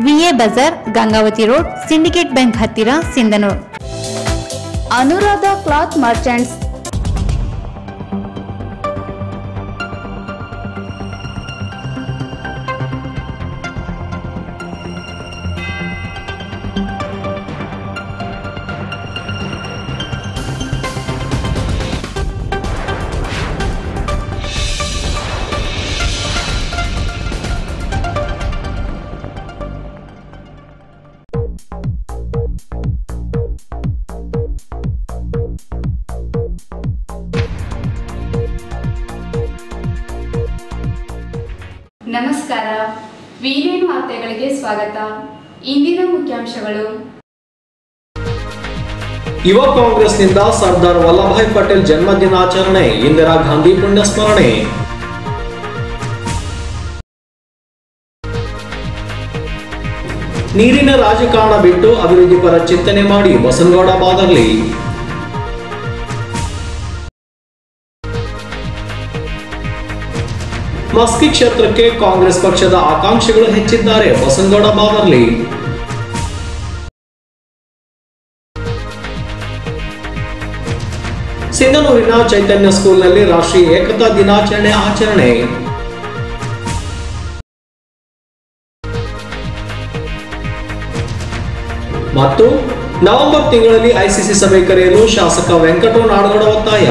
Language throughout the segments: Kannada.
VA Bazaar Gangavathi road Syndicate Bank ಹತ್ತಿರ ಸಿಂಧನೂರು ಅನುರಾಧ ಕ್ಲಾತ್ ಮರ್ಚೆಂಟ್ಸ್ ನಮಸ್ಕಾರ ವೀರೇನ್ ವಾರ್ತೆಗಳಿಗೆ ಸ್ವಾಗತ ಇಂದಿನ ಮುಖ್ಯಾಂಶಗಳು ಯುವ ಕಾಂಗ್ರೆಸ್ನಿಂದ ಸರ್ದಾರ್ ವಲ್ಲಭಾಯ್ ಪಟೇಲ್ ಜನ್ಮ ದಿನಾಚರಣೆ ಇಂದಿರಾ ಗಾಂಧಿ ಪುಣ್ಯಸ್ಮರಣೆ ನೀರಿನ ರಾಜಕಾರಣ ಬಿಟ್ಟು ಅಭಿವೃದ್ಧಿ ಪರ ಚಿಂತನೆ ಮಾಡಿ ಬಸನಗೌಡ ಬಾದರ್ಲಿ ಮಸ್ಕಿ ಕ್ಷೇತ್ರಕ್ಕೆ ಕಾಂಗ್ರೆಸ್ ಪಕ್ಷದ ಆಕಾಂಕ್ಷಿಗಳು ಹೆಚ್ಚಿದ್ದಾರೆ ಬಸನಗೌಡ ಬಾದರ್ಲಿ ಸಿಂಧನೂರಿನ ಚೈತನ್ಯ ಸ್ಕೂಲ್ನಲ್ಲಿ ರಾಷ್ಟ್ರೀಯ ಏಕತಾ ದಿನಾಚರಣೆ ಆಚರಣೆ ಮತ್ತು ನವೆಂಬರ್ ತಿಂಗಳಲ್ಲಿ ಐಸಿಸಿ ಸಭೆ ಕರೆಯಲು ಶಾಸಕ ವೆಂಕಟೋ ನಾಡಗೌಡ ಒತ್ತಾಯ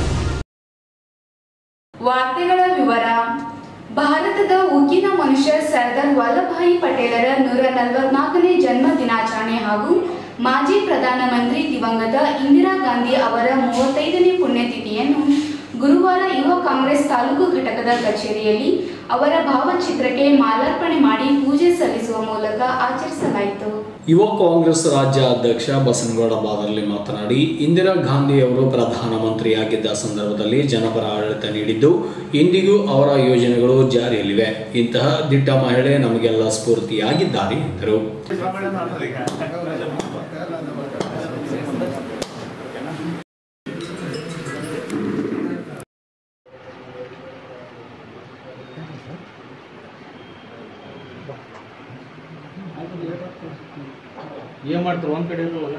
ವಾರ್ತೆಗಳ ವಿವರ ಭಾರತದ ಉಕ್ಕಿನ ಮನುಷ್ಯ ಸರ್ದಾರ್ ವಲ್ಲಭಾಯಿ ಪಟೇಲರ ನೂರ ನಲವತ್ನಾಲ್ಕನೇ ಜನ್ಮ ದಿನಾಚರಣೆ ಹಾಗೂ ಮಾಜಿ ಪ್ರಧಾನಮಂತ್ರಿ ದಿವಂಗತ ಇಂದಿರಾ ಗಾಂಧಿ ಅವರ ಮೂವತ್ತೈದನೇ ಪುಣ್ಯತಿಥಿಯನ್ನು ಗುರುವಾರ ಯುವ ಕಾಂಗ್ರೆಸ್ ತಾಲೂಕು ಘಟಕದ ಕಚೇರಿಯಲ್ಲಿ ಅವರ ಭಾವಚಿತ್ರಕ್ಕೆ ಮಾಲಾರ್ಪಣೆ ಮಾಡಿ ಪೂಜೆ ಸಲ್ಲಿಸುವ ಮೂಲಕ ಆಚರಿಸಲಾಯಿತು ಯುವ ಕಾಂಗ್ರೆಸ್ ರಾಜ್ಯ ಅಧ್ಯಕ್ಷ ಬಸನಗೌಡ ಬಾದರ್ಲಿ ಮಾತನಾಡಿ ಇಂದಿರಾ ಗಾಂಧಿ ಅವರು ಪ್ರಧಾನಮಂತ್ರಿಯಾಗಿದ್ದ ಸಂದರ್ಭದಲ್ಲಿ ಜನಪರ ಆಡಳಿತ ನೀಡಿದ್ದು ಇಂದಿಗೂ ಅವರ ಯೋಜನೆಗಳು ಜಾರಿಯಲ್ಲಿವೆ ಇಂತಹ ದಿಟ್ಟ ಮಹಿಳೆ ನಮಗೆಲ್ಲ ಸ್ಫೂರ್ತಿಯಾಗಿದ್ದಾರೆ ಎಂದರು ಏನ್ ಮಾಡ್ತಾರೆ ಒಂದ್ ಕಡೆ ಇಲ್ವಲ್ಲ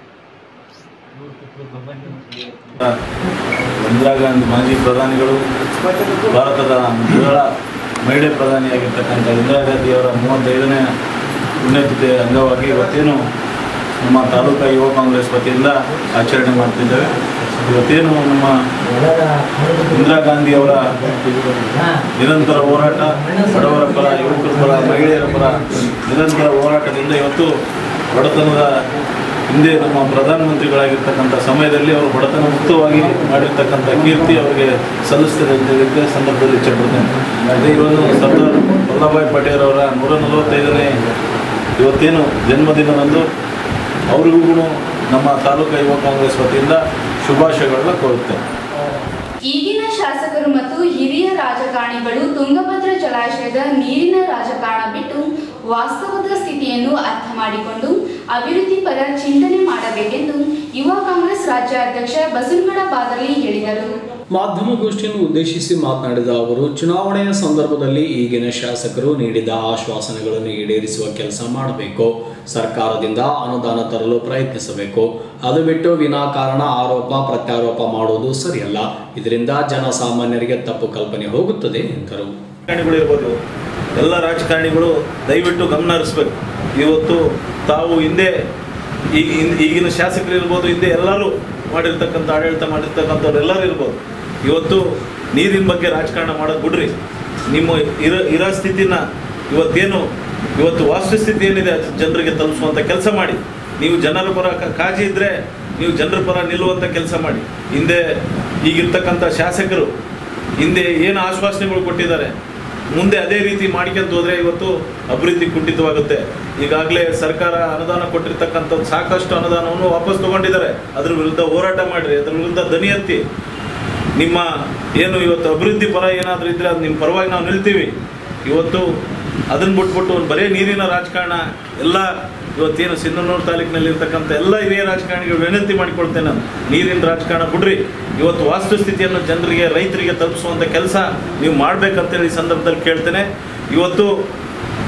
ಇಂದಿರಾ ಗಾಂಧಿ ಮಾಜಿ ಪ್ರಧಾನಿಗಳು ಭಾರತದ ಮೊದಲ ಮಹಿಳೆ ಪ್ರಧಾನಿಯಾಗಿರ್ತಕ್ಕಂಥ ಇಂದಿರಾ ಗಾಂಧಿಯವರ ಮೂವತ್ತೈದನೇ ಪುಣ್ಯತಿಥಿ ಅಂಗವಾಗಿ ಇವತ್ತೇನು ನಮ್ಮ ತಾಲೂಕಾ ಯುವ ಕಾಂಗ್ರೆಸ್ ವತಿಯಿಂದ ಆಚರಣೆ ಮಾಡ್ತಿದ್ದೇವೆ ಇವತ್ತೇನು ನಮ್ಮ ಇಂದಿರಾ ಗಾಂಧಿಯವರ ನಿರಂತರ ಹೋರಾಟ ಬಡವರ ಪರ ಯುವಕರ ಪರ ಮಹಿಳೆಯರ ಪರ ನಿರಂತರ ಹೋರಾಟದಿಂದ ಇವತ್ತು ಬಡತನದ ಹಿಂದೆ ನಮ್ಮ ಪ್ರಧಾನಮಂತ್ರಿಗಳಾಗಿರ್ತಕ್ಕಂಥ ಸಮಯದಲ್ಲಿ ಅವರು ಬಡತನ ಮುಕ್ತವಾಗಿ ಮಾಡಿರ್ತಕ್ಕಂಥ ಕೀರ್ತಿ ಅವರಿಗೆ ಸಲ್ಲಿಸ್ತಾರೆ ಅಂತ ಹೇಳಿದ್ದೆ ಸಂದರ್ಭದಲ್ಲಿ ಇಚ್ಛಪಡ್ತೇನೆ ಅದೇ ಇವತ್ತು ಸರ್ದಾರ್ ವಲ್ಲಭಾಯ್ ಪಟೇಲ್ ಅವರ ನೂರ ನಲವತ್ತೈದನೇ ಇವತ್ತೇನು ಜನ್ಮದಿನದಂದು ಅವರಿಗೂ ನಮ್ಮ ತಾಲೂಕಾ ಯುವ ಕಾಂಗ್ರೆಸ್ ವತಿಯಿಂದ ಶುಭಾಶಯಗಳನ್ನ ಕೋರುತ್ತೇನೆ ಈಗಿನ ಶಾಸಕರು ಮತ್ತು ಹಿರಿಯ ರಾಜಕಾರಣಿಗಳು ತುಂಗಭದ್ರಾ ಜಲಾಶಯದ ನೀರಿನ ರಾಜಕಾರಣ ಬಿಟ್ಟು ವಾಸ್ತವದ ಸ್ಥಿತಿಯನ್ನು ಅರ್ಥ ಮಾಡಿಕೊಂಡು ಅಭಿವೃದ್ಧಿ ಪರ ಚಿಂತನೆ ಮಾಡಬೇಕೆಂದು ಯುವ ಕಾಂಗ್ರೆಸ್ ರಾಜ್ಯಾಧ್ಯಕ್ಷ ಬಸವನಗೌಡ ಬಾದರ್ಲಿ ಹೇಳಿದರು ಮಾಧ್ಯಮಗೋಷ್ಠಿಯನ್ನು ಉದ್ದೇಶಿಸಿ ಮಾತನಾಡಿದ ಅವರು ಚುನಾವಣೆಯ ಸಂದರ್ಭದಲ್ಲಿ ಈಗಿನ ಶಾಸಕರು ನೀಡಿದ ಆಶ್ವಾಸನೆಗಳನ್ನು ಈಡೇರಿಸುವ ಕೆಲಸ ಮಾಡಬೇಕು ಸರ್ಕಾರದಿಂದ ಅನುದಾನ ತರಲು ಪ್ರಯತ್ನಿಸಬೇಕು ಅದು ಬಿಟ್ಟು ವಿನಾಕಾರಣ ಆರೋಪ ಪ್ರತ್ಯಾರೋಪ ಮಾಡುವುದು ಸರಿಯಲ್ಲ ಇದರಿಂದ ಜನಸಾಮಾನ್ಯರಿಗೆ ತಪ್ಪು ಕಲ್ಪನೆ ಹೋಗುತ್ತದೆ ಎಂದರು ರಾಜಕಾರಣಿಗಳು ಇರ್ಬೋದು ಎಲ್ಲ ರಾಜಕಾರಣಿಗಳು ದಯವಿಟ್ಟು ಗಮನ ಹರಿಸ್ಬೇಕು ಇವತ್ತು ತಾವು ಹಿಂದೆ ಈಗ ಹಿಂದ್- ಈಗಿನ ಶಾಸಕರು ಇರ್ಬೋದು ಹಿಂದೆ ಎಲ್ಲರೂ ಮಾಡಿರ್ತಕ್ಕಂಥ ಆಡಳಿತ ಮಾಡಿರ್ತಕ್ಕಂಥವ್ರು ಎಲ್ಲರೂ ಇರ್ಬೋದು ಇವತ್ತು ನೀರಿನ ಬಗ್ಗೆ ರಾಜಕಾರಣ ಮಾಡೋದು ಬಿಡ್ರಿ ನಿಮ್ಮ ಇರ ಇರೋ ಸ್ಥಿತಿನ ಇವತ್ತೇನು ಇವತ್ತು ವಾಸ್ತುಸ್ಥಿತಿ ಏನಿದೆ ಅದು ಜನರಿಗೆ ತಲುಪಿಸುವಂಥ ಕೆಲಸ ಮಾಡಿ ನೀವು ಜನರ ಪರ ಕ- ಕಾಳಜಿ ಇದ್ದರೆ ನೀವು ಜನರ ಪರ ನಿಲ್ಲುವಂಥ ಕೆಲಸ ಮಾಡಿ ಹಿಂದೆ ಈಗಿರ್ತಕ್ಕಂಥ ಶಾಸಕರು ಹಿಂದೆ ಏನು ಆಶ್ವಾಸನೆಗಳು ಕೊಟ್ಟಿದ್ದಾರೆ ಮುಂದೆ ಅದೇ ರೀತಿ ಮಾಡ್ಕೊಂತ ಹೋದ್ರೆ ಇವತ್ತು ಅಭಿವೃದ್ಧಿ ಕುಂಠಿತವಾಗುತ್ತೆ ಈಗಾಗಲೇ ಸರ್ಕಾರ ಅನುದಾನ ಕೊಟ್ಟಿರ್ತಕ್ಕಂಥದ್ದು ಸಾಕಷ್ಟು ಅನುದಾನವನ್ನು ವಾಪಸ್ ತಗೊಂಡಿದ್ದಾರೆ ಅದ್ರ ವಿರುದ್ಧ ಹೋರಾಟ ಮಾಡಿರಿ ಅದ್ರ ವಿರುದ್ಧ ದನಿ ಎತ್ತಿ ನಿಮ್ಮ ಏನು ಇವತ್ತು ಅಭಿವೃದ್ಧಿ ಪರ ಏನಾದರೂ ಇದ್ರೆ ಅದು ನಿಮ್ಮ ಪರವಾಗಿ ನಾವು ನಿಲ್ತೀವಿ ಇವತ್ತು ಅದನ್ನ ಬಿಟ್ಬಿಟ್ಟು ಒಂದು ಬರೀ ನೀರಿನ ರಾಜಕಾರಣ ಎಲ್ಲ ಇವತ್ತೇನು ಸಿಂಧನೂರು ತಾಲೂಕಿನಲ್ಲಿ ಇರ್ತಕ್ಕಂಥ ಎಲ್ಲ ಹಿರಿಯ ರಾಜಕಾರಣಿಗಳು ವಿನಂತಿ ಮಾಡಿಕೊಳ್ತೇನೆ ನಾನು ನೀರಿನ ರಾಜಕಾರಣ ಬಿಡ್ರಿ ಇವತ್ತು ವಾಸ್ತುಸ್ಥಿತಿಯನ್ನು ಜನರಿಗೆ ರೈತರಿಗೆ ತಲುಪಿಸುವಂಥ ಕೆಲಸ ನೀವು ಮಾಡ್ಬೇಕಂತೇಳಿ ಈ ಸಂದರ್ಭದಲ್ಲಿ ಕೇಳ್ತೇನೆ ಇವತ್ತು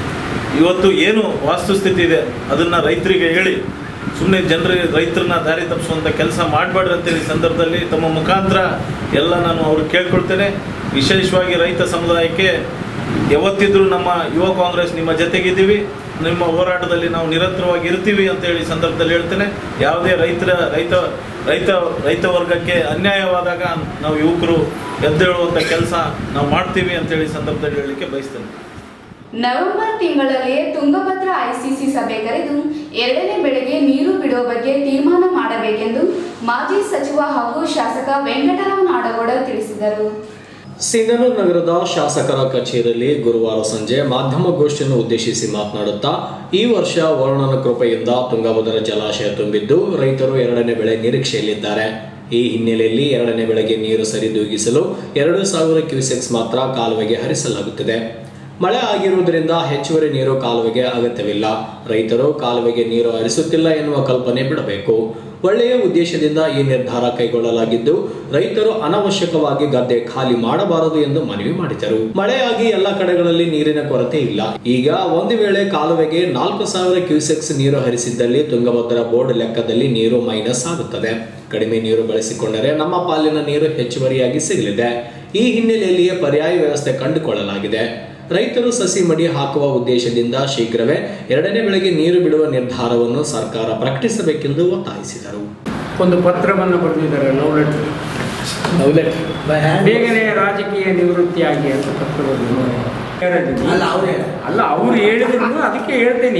ಇವತ್ತು ಏನು ವಾಸ್ತುಸ್ಥಿತಿ ಇದೆ ಅದನ್ನು ರೈತರಿಗೆ ಹೇಳಿ ಸುಮ್ಮನೆ ಜನರಿಗೆ ರೈತರನ್ನ ದಾರಿ ತಪ್ಪಿಸುವಂಥ ಕೆಲಸ ಮಾಡಬೇಡ್ರಿ ಅಂತೇಳಿ ಈ ಸಂದರ್ಭದಲ್ಲಿ ತಮ್ಮ ಮುಖಾಂತರ ಎಲ್ಲ ನಾನು ಅವ್ರಿಗೆ ಕೇಳ್ಕೊಳ್ತೇನೆ ವಿಶೇಷವಾಗಿ ರೈತ ಸಮುದಾಯಕ್ಕೆ ಯಾವತ್ತಿದ್ರೂ ನಮ್ಮ ಯುವ ಕಾಂಗ್ರೆಸ್ ನಿಮ್ಮ ಜೊತೆಗಿದ್ದೀವಿ ನಿಮ್ಮ ಹೋರಾಟದಲ್ಲಿ ನಾವು ನಿರಂತರವಾಗಿ ಇರ್ತೀವಿ ಅಂತೇಳಿ ಈ ಸಂದರ್ಭದಲ್ಲಿ ಹೇಳ್ತೇನೆ ಯಾವುದೇ ರೈತರ ರೈತ ರೈತ ರೈತ ವರ್ಗಕ್ಕೆ ಅನ್ಯಾಯವಾದಾಗ ನಾವು ಯುವಕರು ಎದ್ದೇಳುವಂಥ ಕೆಲಸ ನಾವು ಮಾಡ್ತೀವಿ ಅಂತೇಳಿ ಈ ಸಂದರ್ಭದಲ್ಲಿ ಹೇಳಲಿಕ್ಕೆ ಬಯಸ್ತೇನೆ ನವೆಂಬರ್ ತಿಂಗಳಲ್ಲಿಯೇ ತುಂಗಭದ್ರಾ ಐಸಿಸಿ ಸಭೆ ಕರೆದು ಎರಡನೇ ಬೆಳೆಗೆ ನೀರು ಬಿಡುವ ಬಗ್ಗೆ ತೀರ್ಮಾನ ಮಾಡಬೇಕೆಂದು ಮಾಜಿ ಸಚಿವ ಹಾಗೂ ಶಾಸಕ ವೆಂಕಟರಾವ್ ನಾಡಗೌಡ ತಿಳಿಸಿದರು ಸಿಂಧನೂರು ನಗರದ ಶಾಸಕರ ಕಚೇರಿಯಲ್ಲಿ ಗುರುವಾರ ಸಂಜೆ ಮಾಧ್ಯಮಗೋಷ್ಠಿಯನ್ನು ಉದ್ದೇಶಿಸಿ ಮಾತನಾಡುತ್ತಾ ಈ ವರ್ಷ ವರುಣನ ಕೃಪೆಯಿಂದ ತುಂಗಭದ್ರಾ ಜಲಾಶಯ ತುಂಬಿದ್ದು ರೈತರು ಎರಡನೇ ಬೆಳೆ ನಿರೀಕ್ಷೆಯಲ್ಲಿದ್ದಾರೆ ಈ ಹಿನ್ನೆಲೆಯಲ್ಲಿ ಎರಡನೇ ಬೆಳೆಗೆ ನೀರು ಸರಿದೂಗಿಸಲು ಎರಡು ಸಾವಿರ ಕ್ಯೂಸೆಕ್ಸ್ ಮಾತ್ರ ಕಾಲುವೆಗೆ ಹರಿಸಲಾಗುತ್ತಿದೆ ಮಳೆ ಆಗಿರುವುದರಿಂದ ಹೆಚ್ಚುವರಿ ನೀರು ಕಾಲುವೆಗೆ ಅಗತ್ಯವಿಲ್ಲ ರೈತರು ಕಾಲುವೆಗೆ ನೀರು ಹರಿಸುತ್ತಿಲ್ಲ ಎನ್ನುವ ಕಲ್ಪನೆ ಬಿಡಬೇಕು ಒಳ್ಳೆಯ ಉದ್ದೇಶದಿಂದ ಈ ನಿರ್ಧಾರ ಕೈಗೊಳ್ಳಲಾಗಿದ್ದು ರೈತರು ಅನವಶ್ಯಕವಾಗಿ ಗದ್ದೆ ಖಾಲಿ ಮಾಡಬಾರದು ಎಂದು ಮನವಿ ಮಾಡಿದರು ಮಳೆಯಾಗಿ ಎಲ್ಲ ಕಡೆಗಳಲ್ಲಿ ನೀರಿನ ಕೊರತೆ ಇಲ್ಲ ಈಗ ಒಂದು ವೇಳೆ ಕಾಲುವೆಗೆ ನಾಲ್ಕು ಸಾವಿರ ಕ್ಯೂಸೆಕ್ಸ್ ನೀರು ಹರಿಸಿದ್ದಲ್ಲಿ ತುಂಗಭದ್ರಾ ಬೋರ್ಡ್ ಲೆಕ್ಕದಲ್ಲಿ ನೀರು ಮೈನಸ್ ಆಗುತ್ತದೆ ಕಡಿಮೆ ನೀರು ಬಳಸಿಕೊಂಡರೆ ನಮ್ಮ ಪಾಲಿನ ನೀರು ಹೆಚ್ಚುವರಿಯಾಗಿ ಸಿಗಲಿದೆ ಈ ಹಿನ್ನೆಲೆಯಲ್ಲಿಯೇ ಪರ್ಯಾಯ ವ್ಯವಸ್ಥೆ ಕಂಡುಕೊಳ್ಳಲಾಗಿದೆ ರೈತರು ಸಸಿ ಮಡಿ ಹಾಕುವ ಉದ್ದೇಶದಿಂದ ಶೀಘ್ರವೇ ಎರಡನೇ ಬೆಳೆಗೆ ನೀರು ಬಿಡುವ ನಿರ್ಧಾರವನ್ನು ಸರ್ಕಾರ ಪ್ರಕಟಿಸಬೇಕೆಂದು ಒತ್ತಾಯಿಸಿದರು ಒಂದು ಪತ್ರವನ್ನು ಬರೆದಿದ್ದಾರೆ ಲವ್ ಲೆಟರ್ ಲವ್ ಲೆಟರ್ ಬೇಗನೆ ರಾಜಕೀಯ ನಿವೃತ್ತಿಯಾಗಿ ಅಂತ ಪತ್ರ ಬರೆದಿದ್ದಾರೆ ಅಲ್ಲ ಅವ್ರು ಹೇಳ ಅಲ್ಲ ಅವ್ರು ಹೇಳಿದ್ರು ಅದಕ್ಕೆ ಹೇಳ್ತೇನೆ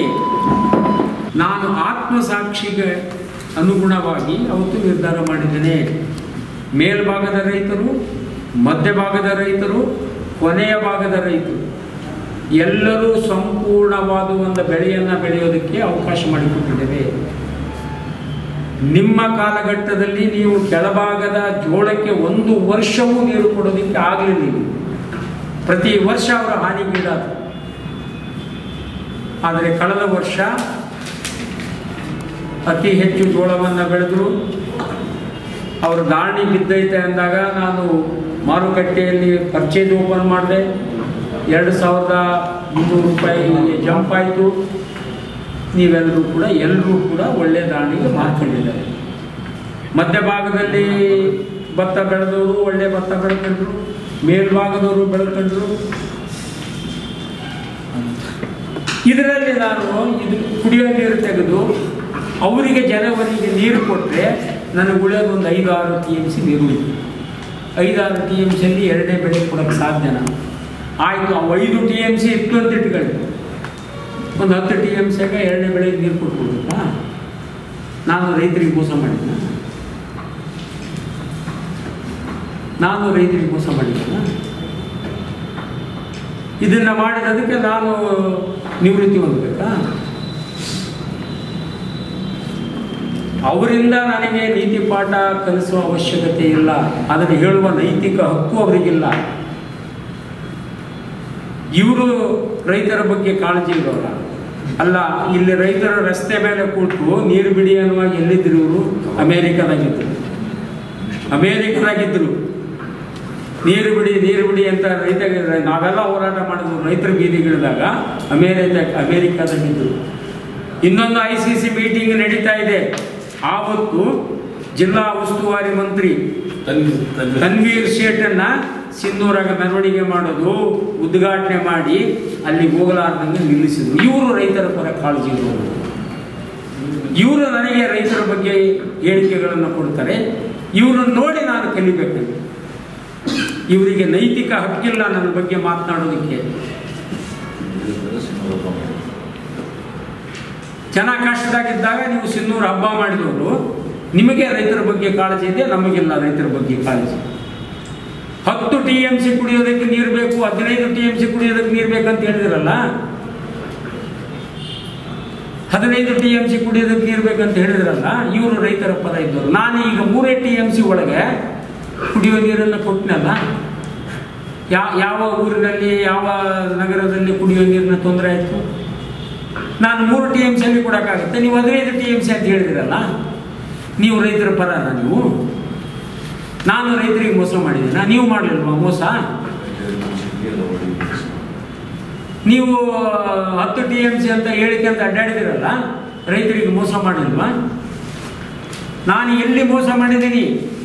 ನಾನು ಆತ್ಮಸಾಕ್ಷಿಗೆ ಅನುಗುಣವಾಗಿ ಅವತ್ತು ನಿರ್ಧಾರ ಮಾಡಿದ್ದೇನೆ ಮೇಲ್ಭಾಗದ ರೈತರು ಮಧ್ಯಭಾಗದ ರೈತರು ಕೊನೆಯ ಭಾಗದ ರೈತರು ಎಲ್ಲರೂ ಸಂಪೂರ್ಣವಾದ ಒಂದು ಬೆಳೆಯನ್ನು ಬೆಳೆಯೋದಕ್ಕೆ ಅವಕಾಶ ಮಾಡಿಕೊಟ್ಟಿದ್ದೇವೆ ನಿಮ್ಮ ಕಾಲಘಟ್ಟದಲ್ಲಿ ನೀವು ಕೆಳಭಾಗದ ಜೋಳಕ್ಕೆ ಒಂದು ವರ್ಷವೂ ನೀರು ಕೊಡೋದಕ್ಕೆ ಆಗಲಿಲ್ಲ ಪ್ರತಿ ವರ್ಷ ಅವರ ಹಾನಿಗೀಡಾದರು ಆದರೆ ಕಳೆದ ವರ್ಷ ಅತಿ ಹೆಚ್ಚು ಜೋಳವನ್ನು ಬೆಳೆದರು ಅವರು ದಾಣಿ ಬಿದ್ದೈತೆ ಅಂದಾಗ ನಾನು ಮಾರುಕಟ್ಟೆಯಲ್ಲಿ ಪರ್ಚೇಸ್ ಓಪನ್ ಮಾಡಿದೆ ಎರಡು ಸಾವಿರದ ಮುನ್ನೂರು ರೂಪಾಯಿ ಜಂಪ್ ಆಯಿತು ನೀವೆಲ್ಲರೂ ಕೂಡ ಎಲ್ಲರೂ ಕೂಡ ಒಳ್ಳೆಯ ದಾಣಿಗೆ ಮಾರ್ಕೊಂಡಿದ್ದಾರೆ ಮಧ್ಯಭಾಗದಲ್ಲಿ ಭತ್ತ ಬೆಳೆದವರು ಒಳ್ಳೆ ಭತ್ತ ಬೆಳ್ಕೊಂಡ್ರು ಮೇಲ್ಭಾಗದವರು ಬೆಳ್ಕೊಂಡ್ರು ಇದರಲ್ಲಿ ನಾನು ಇದು ಕುಡಿಯೋ ನೀರು ತೆಗೆದು ಅವರಿಗೆ ಜನವರಿಗೆ ನೀರು ಕೊಟ್ಟರೆ ನನಗೆ ಉಳಿಯೋದು ಒಂದು ಐದು ಆರು ಟಿ ಎಮ್ ಸಿ ನೀರು ಉಳಿತು ಐದಾರು ಟಿ ಎಮ್ ಸಿಯಲ್ಲಿ ಎರಡೇ ಬೆಳೆ ಕೊಡೋಕ್ಕೆ ಸಾಧ್ಯನಾ ಆಯಿತು ಅವು ಐದು ಟಿ ಎಮ್ ಸಿ ಇತ್ತು ಅಂತ ಇಟ್ಕೊಳ್ಳಿ ಒಂದು ಹತ್ತು ಟಿ ಎಮ್ ಸಿಯಾಗ ಎರಡನೇ ಬೆಳೆಗೆ ನೀರು ಕೊಟ್ಕೊಡ್ಬೇಕಾ ನಾನು ರೈತರಿಗೆ ಮೋಸ ಮಾಡಿದ್ನ ನಾನು ರೈತರಿಗೆ ಮೋಸ ಮಾಡಿದ್ನ ಇದನ್ನು ಮಾಡಿರೋದಕ್ಕೆ ನಾನು ನಿವೃತ್ತಿ ಹೊಂದಬೇಕಾ ಅವರಿಂದ ನನಗೆ ನೀತಿ ಪಾಠ ಕಲಿಸುವ ಅವಶ್ಯಕತೆ ಇಲ್ಲ ಅದನ್ನು ಹೇಳುವ ನೈತಿಕ ಹಕ್ಕು ಅವರಿಗಿಲ್ಲ ಇವರು ರೈತರ ಬಗ್ಗೆ ಕಾಳಜಿ ಇರೋಲ್ಲ ಅಲ್ಲ ಇಲ್ಲಿ ರೈತರ ರಸ್ತೆ ಮೇಲೆ ಕೂತು ನೀರು ಬಿಡಿ ಅನ್ನುವಾಗ ಎಲ್ಲಿದ್ರು ಇವರು ಅಮೇರಿಕಾದಾಗಿದ್ದರು ಅಮೇರಿಕಾದಾಗಿದ್ದರು ನೀರು ಬಿಡಿ ನೀರು ಬಿಡಿ ಅಂತ ರೈತ ನಾವೆಲ್ಲ ಹೋರಾಟ ಮಾಡಿದ್ವು ರೈತರ ಬೀದಿಗಿಳಿದಾಗ ಅಮೇರಿಕ ಅಮೇರಿಕಾದಾಗಿದ್ದರು ಇನ್ನೊಂದು ಐ ಸಿ ಸಿ ಮೀಟಿಂಗ್ ನಡೀತಾ ಇದೆ ಆವತ್ತು ಜಿಲ್ಲಾ ಉಸ್ತುವಾರಿ ಮಂತ್ರಿ ತನ್ವೀರ್ ಶೇಟನ್ನ ಸಿಂಧೂರಾಗ ಮೆರವಣಿಗೆ ಮಾಡೋದು ಉದ್ಘಾಟನೆ ಮಾಡಿ ಅಲ್ಲಿ ಹೋಗಲಾರ್ದಂಗೆ ನಿಲ್ಲಿಸಿದ್ರು ಇವರು ರೈತರ ಪರ ಕಾಳಜಿ ಇರೋರು ಇವರು ನನಗೆ ರೈತರ ಬಗ್ಗೆ ಹೇಳಿಕೆಗಳನ್ನು ಕೊಡ್ತಾರೆ ಇವ್ರನ್ನ ನೋಡಿ ನಾನು ಕಲಿಬೇಕು ಇವರಿಗೆ ನೈತಿಕ ಹಕ್ಕಿಲ್ಲ ನನ್ನ ಬಗ್ಗೆ ಮಾತನಾಡೋದಕ್ಕೆ ಜನ ಕಷ್ಟದಾಗಿದ್ದಾಗ ನೀವು ಸಿನ್ನೂರು ಹಬ್ಬ ಮಾಡಿದವರು ನಿಮಗೆ ರೈತರ ಬಗ್ಗೆ ಕಾಳಜಿ ಇದೆ ನಮಗಿಲ್ಲ ರೈತರ ಬಗ್ಗೆ ಕಾಳಜಿ ಹತ್ತು ಟಿ ಎಮ್ ಸಿ ಕುಡಿಯೋದಕ್ಕೆ ನೀರು ಬೇಕು ಹದಿನೈದು ಟಿ ಎಮ್ ಸಿ ಕುಡಿಯೋದಕ್ಕೆ ನೀರು ಬೇಕಂತ ಹೇಳಿದಿರಲ್ಲ ಹದಿನೈದು ಟಿ ಎಮ್ ಸಿ ಕುಡಿಯೋದಕ್ಕೆ ನೀರು ಬೇಕಂತ ಹೇಳಿದ್ರಲ್ಲ ಇವರು ರೈತರ ಪರ ಇದ್ದರು ನಾನು ಈಗ ಮೂರೇ ಟಿ ಎಮ್ ಸಿ ಒಳಗೆ ಕುಡಿಯೋ ನೀರನ್ನು ಕೊಟ್ಟನಲ್ಲ ಯಾವ ಯಾವ ಊರಿನಲ್ಲಿ ಯಾವ ನಗರದಲ್ಲಿ ಕುಡಿಯೋ ನೀರಿನ ತೊಂದರೆ ಆಯಿತು ನಾನು ಮೂರು ಟಿ ಎಮ್ ಸಿಯಲ್ಲಿ ಕೊಡೋಕ್ಕಾಗುತ್ತೆ ನೀವು ಹದಿನೈದು ಟಿ ಎಮ್ ಸಿ ಅಂತ ಹೇಳಿದಿರಲ್ಲ ನೀವು ರೈತರ ಪರನ ನೀವು ನಾನು ರೈತರಿಗೆ ಮೋಸ ಮಾಡಿದ್ದೀನ ನೀವು ಮಾಡಲಿಲ್ವಾ ಮೋಸ ನೀವು ಹತ್ತು ಟಿ ಎಮ್ ಸಿ ಅಂತ ಹೇಳಿಕೆ ಅಂತ ಅಡ್ಡಾಡಿದಿರಲ್ಲ ರೈತರಿಗೆ ಮೋಸ ಮಾಡಿಲ್ವಾ ನಾನು ಎಲ್ಲಿ ಮೋಸ ಮಾಡಿದ್ದೀನಿ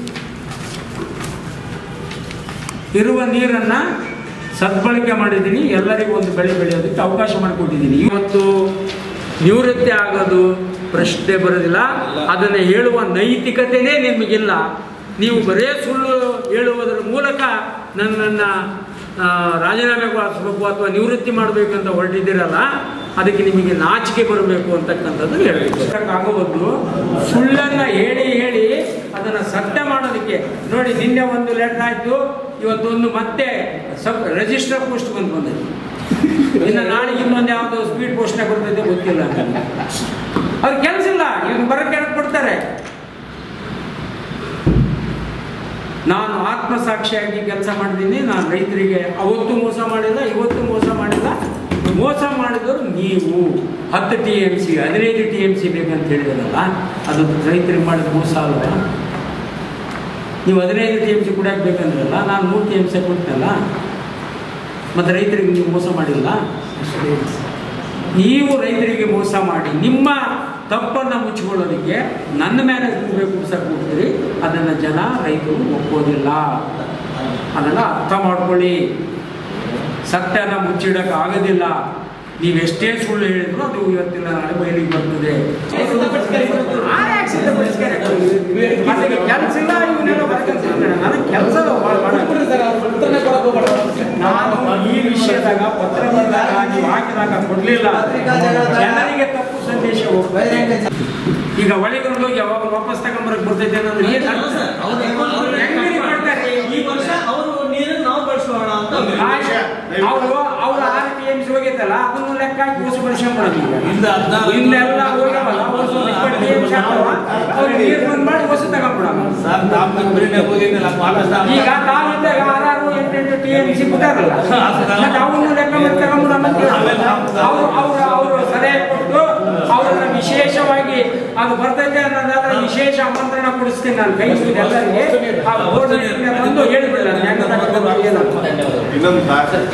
ಇರುವ ನೀರನ್ನು ಸದ್ಬಳಕೆ ಮಾಡಿದ್ದೀನಿ ಎಲ್ಲರಿಗೂ ಒಂದು ಬೆಳೆ ಬೆಳೆಯೋದಕ್ಕೆ ಅವಕಾಶ ಮಾಡಿಕೊಟ್ಟಿದ್ದೀನಿ ಇವತ್ತು ನಿವೃತ್ತಿ ಆಗೋದು ಪ್ರಶ್ನೆ ಬರೋದಿಲ್ಲ ಅದನ್ನು ಹೇಳುವ ನೈತಿಕತೆಯೇ ನಿಮಗಿಲ್ಲ ನೀವು ಬರೇ ಸುಳ್ಳು ಹೇಳುವುದರ ಮೂಲಕ ನನ್ನನ್ನು ಆ, ರಾಜೀನಾಮೆ ಮಾಡಿಸ್ಬೇಕು ಅಥವಾ ನಿವೃತ್ತಿ ಮಾಡಬೇಕು ಅಂತ ಹೊರಟಿದ್ದೀರಲ್ಲ ಅದಕ್ಕೆ ನಿಮಗೆ ನಾಚಿಕೆ ಬರಬೇಕು ಅಂತಕ್ಕಂಥದ್ದು ಹೇಳಬೇಕು ಆಗೋದು ಸುಳ್ಳನ್ನು ಹೇಳಿ ಹೇಳಿ ಅದನ್ನು ಸತ್ಯ ಮಾಡೋದಕ್ಕೆ ನೋಡಿ ನಿನ್ನೆ ಒಂದು ಲೆಟರ್ ಆಯಿತು ಇವತ್ತೊಂದು ಮತ್ತೆ ಸಬ್ ರಿಜಿಸ್ಟರ್ ಪೋಸ್ಟ್ ಬಂದು ಬಂದೈತೆ ಇನ್ನು ನಾಳೆಗೆ ಇನ್ನೊಂದು ಯಾವುದೋ ಸ್ಪೀಡ್ ಪೋಸ್ಟ್ನಾಗ ಬರ್ತೈತೆ ಗೊತ್ತಿಲ್ಲ ಅವ್ರು ಕೆಲಸ ಇಲ್ಲ ಇವ್ರು ಬರೋಕ್ಕೆ ಕೊಡ್ತಾರೆ ನಾನು ಆತ್ಮಸಾಕ್ಷಿಯಾಗಿ ಕೆಲಸ ಮಾಡಿದ್ದೀನಿ ನಾನು ರೈತರಿಗೆ ಅವತ್ತು ಮೋಸ ಮಾಡಿಲ್ಲ ಇವತ್ತು ಮೋಸ ಮಾಡಿಲ್ಲ ಮೋಸ ಮಾಡಿದವರು ನೀವು ಹತ್ತು ಟಿ ಎಮ್ ಸಿ ಹದಿನೈದು ಟಿ ಎಮ್ ಸಿ ಬೇಕಂತ ಹೇಳಿದ್ರಲ್ಲ ಅದು ರೈತರಿಗೆ ಮಾಡಿದ ಮೋಸ ಅಲ್ವಾ ನೀವು ಹದಿನೈದು ಟಿ ಎಮ್ ಸಿ ಕುಡಿಯಕ್ಕೆ ಬೇಕಂದ್ರಲ್ಲ ನಾನು ಮೂರು ಟಿ ಎಮ್ ಸಿ ಕೊಡ್ತೇನಲ್ಲ ಮತ್ತು ರೈತರಿಗೆ ನೀವು ಮೋಸ ಮಾಡಿಲ್ಲ ನೀವು ರೈತರಿಗೆ ಮೋಸ ಮಾಡಿ ನಿಮ್ಮ ತಪ್ಪನ್ನು ಮುಚ್ಚಿಕೊಳ್ಳೋದಕ್ಕೆ ನನ್ನ ಮೇಲೆ ಬೇಕು ಸರ್ ಕೊಡ್ತೀರಿ ಅದನ್ನು ಜನ ರೈತರು ಒಪ್ಪೋದಿಲ್ಲ ಅದನ್ನು ಅರ್ಥ ಮಾಡ್ಕೊಳ್ಳಿ ಸತ್ಯನ ಮುಚ್ಚಿಡಕ್ಕೆ ಆಗೋದಿಲ್ಲ ನೀವು ಎಷ್ಟೇ ಸುಳ್ಳು ಹೇಳಿದ್ರು ಅದು ಇವತ್ತಿಲ್ಲ ನಾಳೆ ಬಯಲಿಗೆ ಬರ್ತದೆ ಆರ್ಯಾಕ್ ಸಿದ್ಧಪಡಿಸ್ತಾರೆ? ಅದಕ್ಕೆ ಕೆಲಸ ಇಲ್ಲ ಇವನ್ನೆಲ್ಲ ಬರ್ಕೊಂತಿರ್ತಾರೆ. ನನಗೆ ಕೆಲಸ ನಾನು ಈ ವಿಷಯದಾಗ ಪತ್ರ ಬಂದಾಗ ನೀವು ಹಾಕಿದಾಗ ಕೊಡ್ಲಿಲ್ಲ ಜನರಿಗೆ ತಪ್ಪು ಸಂದೇಶ ಹೋಗ್ತದೆ ಈಗ ಒಳಗೊಂಡು ಯಾವಾಗ ವಾಪಸ್ ತಗೊಂಬರಕ್ ಬರ್ತೈತೆ ಅನ್ನೋದು ಏನ್ ಅರ್ಥ? ಹೆಂಗ್ರಿ ಮಾಡ್ತಾರೆ ಈ ವರ್ಷ ಅವರು ನೀರನ್ನು ನಾವು ಬಳಸೋಣ ಅಂತ ಅವರು ಅವ್ರ ಆರ್ ಟಿ ಎಂ ಸಿ ಹೋಗೈತಲ್ಲ ಅದನ್ನು ಲೆಕ್ಕ ಹಾಕಿ ಹೊಸ ಬಳಸ್ಕೊಂಡ್ಬಿಡೋದು ಈಗ ಹಿಂದೆ ಹದಿನಾರು ಇಲ್ಲೆಲ್ಲ ಹೋಗ್ಯಾವಲ್ಲ ಹೊಸ ಇಪ್ಪತ್ತು ಟಿ ಎಂ ಸಿ ಹಾಕವ ಅವ್ರು ನೀರು ಬಂದ್ ಮಾಡಿ ಹೊಸ ತಗೊಂಡ್ಬಿಡೋದು ಸರ್ ತಾವು ಕಂಪ್ನಿನೇ ಹೋಗಿದ್ದಿಲ್ಲ ಮಹಾರಾಷ್ಟ್ರ ಈಗ ತಾವಿದ್ದಾಗ ಆರಾರು ಎಂಟೆಂಟು ಟಿ ಎಂ ಸಿ ಬಿಟ್ಟಾರಲ್ಲ ಮತ್ತೆ ಅವನು ಲೆಕ್ಕ ಮಾಡಿ ತಗೊಂಡ್ಬಿಡೋಣ ಅಂತ ಅವರು ಅವರು ಅವರು ಸಲಹೆ ಕೊಟ್ಟು ಅವ್ರನ್ನ ವಿಶೇಷವಾಗಿ ಅದು ಬರ್ತೈತೆ ಅನ್ನೋದಾದ್ರೆ ವಿಶೇಷ ಆಮಂತ್ರಣ ಕೊಡಿಸ್ತೀನಿ ನಾನು ಕೈ ಮುಗಿದು ಎಲ್ಲರಿಗೆ ಆ ಬೋರ್ಡ್ ಬಂದು ಹೇಳಿಬಿಡಲ್ಲ ಹೆಂಗ ತಗೊಂಡು ಏನಂತ ಇನ್ನೊಂದು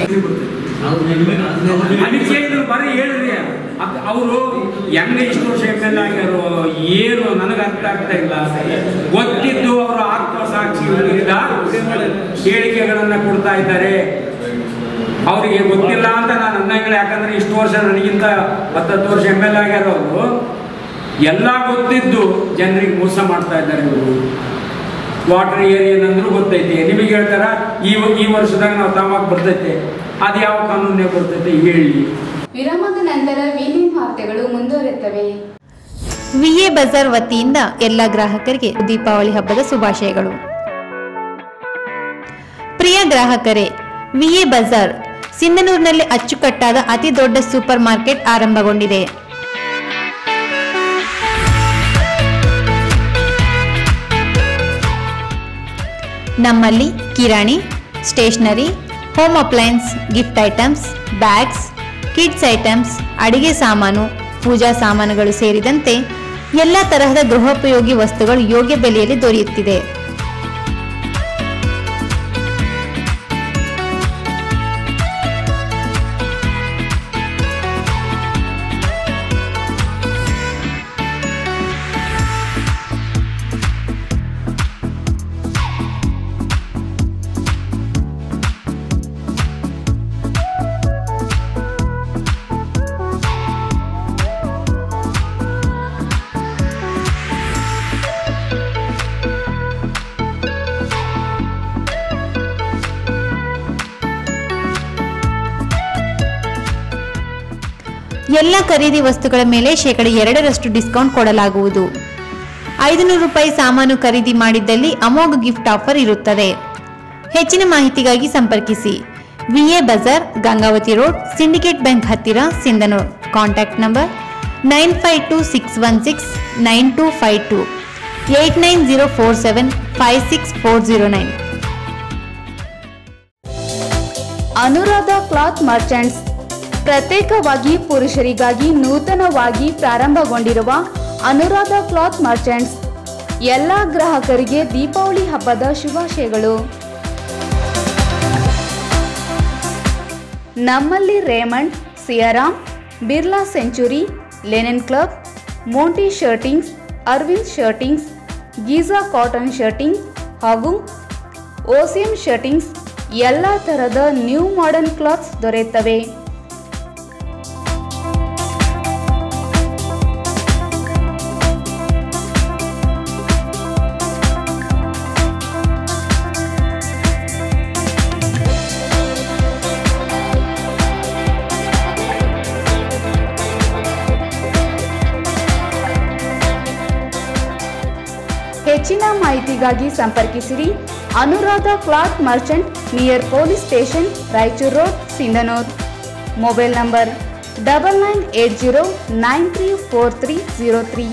ಅದಕ್ಕೆ ಹೇಳಿದ್ರು ಬರೀ ಹೇಳ್ರಿ ಅವರು ಹೆಂಗ ಇಷ್ಟು ವರ್ಷ ಎಮ್ ಎಲ್ ಆಗ್ಯಾರೋ ಏನು ನನಗೆ ಅರ್ಥ ಆಗ್ತಾ ಇಲ್ಲ ಗೊತ್ತಿದ್ದು ಅವರು ಆತ್ಮಸಾಕ್ಷಿ ವಿರುದ್ಧ ಹೇಳಿಕೆಗಳನ್ನ ಕೊಡ್ತಾ ಇದ್ದಾರೆ ಅವರಿಗೆ ಗೊತ್ತಿಲ್ಲ ಅಂತ ನಾನು ಅನ್ನಂಗಿಲ್ಲ ಯಾಕಂದ್ರೆ ಇಷ್ಟು ವರ್ಷ ನನಗಿಂತ ಹತ್ತತ್ತು ವರ್ಷ ಎಮ್ ಎಲ್ ಆಗ್ಯಾರೋ ಅವರು ಎಲ್ಲ ಗೊತ್ತಿದ್ದು ಜನರಿಗೆ ಮೋಸ ಮಾಡ್ತಾ ಇದ್ದಾರೆ ಇವರು ವಾಟರ್ ಏರಿಯನ್ ಅಂದ್ರೂ ಗೊತ್ತೈತಿ ನಿಮಗೆ ಹೇಳ್ತಾರ ಈ ಈ ವರ್ಷದಾಗ ನಾವು ತಾಮಾಕ್ ಬರ್ತೈತೆ ಅದು ಯಾವ ಕಾನೂನೇ ಬರ್ತೈತೆ ಹೇಳಿ ವಿರಾಮದ ನಂತರ ವಿನಿನ್ ವಾರ್ತೆಗಳು ಮುಂದುವರೆಯುತ್ತವೆ ವಿಎ ಬಜಾರ್ ವತಿಯಿಂದ ಎಲ್ಲ ಗ್ರಾಹಕರಿಗೆ ದೀಪಾವಳಿ ಹಬ್ಬದ ಶುಭಾಶಯಗಳು ಪ್ರಿಯ ಗ್ರಾಹಕರೇ ವಿಎ ಬಜಾರ್ ಸಿಂಧನೂರಿನಲ್ಲಿ ಅಚ್ಚುಕಟ್ಟಾದ ಅತಿ ದೊಡ್ಡ ಸೂಪರ್ ಮಾರ್ಕೆಟ್ ಆರಂಭಗೊಂಡಿದೆ ನಮ್ಮಲ್ಲಿ ಕಿರಾಣಿ stationery home appliances gift items bags kids items ಅಡಿಗೆ ಸಾಮಾನು ಪೂಜಾ ಸಾಮಾನುಗಳು ಸೇರಿದಂತೆ ಎಲ್ಲ ತರಹದ ಗೃಹೋಪಯೋಗಿ ವಸ್ತುಗಳು ಯೋಗ್ಯ ಬೆಲೆಯಲ್ಲಿ ದೊರೆಯುತ್ತಿದೆ ಎಲ್ಲ ಖರೀದಿ ವಸ್ತುಗಳ ಮೇಲೆ ಶೇಕಡ ಎರಡರಷ್ಟು ಡಿಸ್ಕೌಂಟ್ ಕೊಡಲಾಗುವುದು ಐದುನೂರು ರೂಪಾಯಿ ಸಾಮಾನು ಖರೀದಿ ಮಾಡಿದ್ದಲ್ಲಿ ಅಮೋಘ ಗಿಫ್ಟ್ ಆಫರ್ ಇರುತ್ತದೆ ಹೆಚ್ಚಿನ ಮಾಹಿತಿಗಾಗಿ ಸಂಪರ್ಕಿಸಿ VA Bazaar Gangavathi road Syndicate Bank ಹತ್ತಿರ Sindhanur contact number nine five two six one six nine two five two eight nine zero four seven five six four zero nine Anuradha cloth merchants ಪ್ರತ್ಯೇಕವಾಗಿ ಪುರುಷರಿಗಾಗಿ ನೂತನವಾಗಿ ಪ್ರಾರಂಭಗೊಂಡಿರುವ ಅನುರಾಧ ಕ್ಲಾತ್ ಮರ್ಚೆಂಟ್ಸ್ ಎಲ್ಲ ಗ್ರಾಹಕರಿಗೆ ದೀಪಾವಳಿ ಹಬ್ಬದ ಶುಭಾಶಯಗಳು ನಮ್ಮಲ್ಲಿ Raymond Siyaram Birla Century linen club Monte shirtings Arvind shirtings Giza cotton shirting ಹಾಗೂ ಓಸಿಯಂ ಶರ್ಟಿಂಗ್ಸ್ ಎಲ್ಲ ಥರದ ನ್ಯೂ ಮಾಡರ್ನ್ ಕ್ಲಾತ್ಸ್ ದೊರೆಯುತ್ತವೆ ಹೆಚ್ಚಿನ ಮಾಹಿತಿಗಾಗಿ ಸಂಪರ್ಕಿಸಿರಿ Anuradha cloth merchant near police station Raichur road Sindhanur mobile number double nine eight zero nine three four three zero three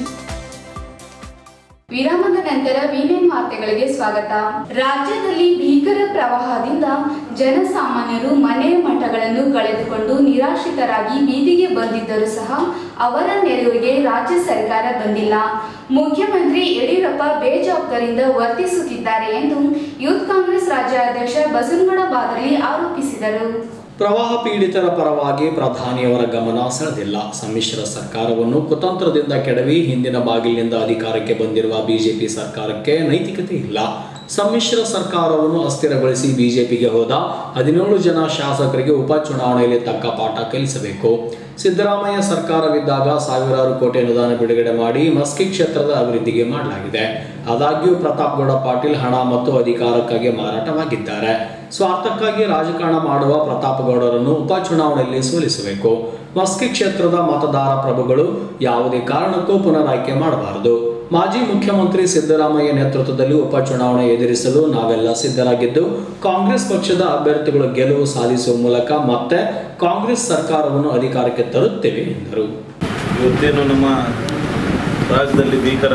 ವಿರಾಮದ ನಂತರ ವಿನೆನ್ ವಾರ್ತೆಗಳಿಗೆ ಸ್ವಾಗತ ರಾಜ್ಯದಲ್ಲಿ ಭೀಕರ ಪ್ರವಾಹದಿಂದ ಜನಸಾಮಾನ್ಯರು ಮನೆ ಮಠಗಳನ್ನು ಕಳೆದುಕೊಂಡು ನಿರಾಶ್ರಿತರಾಗಿ ಬೀದಿಗೆ ಬಂದಿದ್ದರೂ ಸಹ ಅವರ ನೆರವಿಗೆ ರಾಜ್ಯ ಸರ್ಕಾರ ಬಂದಿಲ್ಲ ಮುಖ್ಯಮಂತ್ರಿ ಯಡಿಯೂರಪ್ಪ ಬೇಜವಾಬ್ದಾರಿಯಿಂದ ವರ್ತಿಸುತ್ತಿದ್ದಾರೆ ಎಂದು ಯೂತ್ ಕಾಂಗ್ರೆಸ್ ರಾಜ್ಯಾಧ್ಯಕ್ಷ ಬಸವನಗೌಡ ಬಾದಲಿ ಆರೋಪಿಸಿದರು ಪ್ರವಾಹ ಪೀಡಿತರ ಪರವಾಗಿ ಪ್ರಧಾನಿಯವರ ಗಮನ ಸೆಳೆದಿಲ್ಲ ಸಮ್ಮಿಶ್ರ ಸರ್ಕಾರವನ್ನು ಕುತಂತ್ರದಿಂದ ಕೆಡವಿ ಹಿಂದಿನ ಬಾಗಿಲಿನಿಂದ ಅಧಿಕಾರಕ್ಕೆ ಬಂದಿರುವ ಬಿಜೆಪಿ ಸರ್ಕಾರಕ್ಕೆ ನೈತಿಕತೆ ಇಲ್ಲ ಸಮ್ಮಿಶ್ರ ಸರ್ಕಾರವನ್ನು ಅಸ್ಥಿರಗೊಳಿಸಿ ಬಿಜೆಪಿಗೆ ಹೋದ ಹದಿನೇಳು ಜನ ಶಾಸಕರಿಗೆ ಉಪಚುನಾವಣೆಯಲ್ಲಿ ತಕ್ಕ ಪಾಠ ಕಲಿಸಬೇಕು ಸಿದ್ದರಾಮಯ್ಯ ಸರ್ಕಾರವಿದ್ದಾಗ ಸಾವಿರಾರು ಕೋಟಿ ಅನುದಾನ ಬಿಡುಗಡೆ ಮಾಡಿ ಮಸ್ಕಿ ಕ್ಷೇತ್ರದ ಅಭಿವೃದ್ಧಿಗೆ ಮಾಡಲಾಗಿದೆ ಆದಾಗ್ಯೂ ಪ್ರತಾಪ್ ಗೌಡ ಪಾಟೀಲ್ ಹಣ ಮತ್ತು ಅಧಿಕಾರಕ್ಕಾಗಿ ಮಾರಾಟವಾಗಿದ್ದಾರೆ ಸ್ವಾರ್ಥಕ್ಕಾಗಿ ರಾಜಕಾರಣ ಮಾಡುವ ಪ್ರತಾಪ್ ಗೌಡರನ್ನು ಉಪಚುನಾವಣೆಯಲ್ಲಿ ಸೋಲಿಸಬೇಕು ಮಸ್ಕಿ ಕ್ಷೇತ್ರದ ಮತದಾರ ಪ್ರಭುಗಳು ಯಾವುದೇ ಕಾರಣಕ್ಕೂ ಪುನರಾಯ್ಕೆ ಮಾಡಬಾರದು ಮಾಜಿ ಮುಖ್ಯಮಂತ್ರಿ ಸಿದ್ದರಾಮಯ್ಯ ನೇತೃತ್ವದಲ್ಲಿ ಉಪಚುನಾವಣೆ ಎದುರಿಸಲು ನಾವೆಲ್ಲ ಸಿದ್ಧರಾಗಿದ್ದು ಕಾಂಗ್ರೆಸ್ ಪಕ್ಷದ ಅಭ್ಯರ್ಥಿಗಳು ಗೆಲುವು ಸಾಧಿಸುವ ಮೂಲಕ ಮತ್ತೆ ಕಾಂಗ್ರೆಸ್ ಸರ್ಕಾರವನ್ನು ಅಧಿಕಾರಕ್ಕೆ ತರುತ್ತೇವೆ ಎಂದರು ಇವತ್ತೇನು ನಮ್ಮ ರಾಜ್ಯದಲ್ಲಿ ಭೀಕರ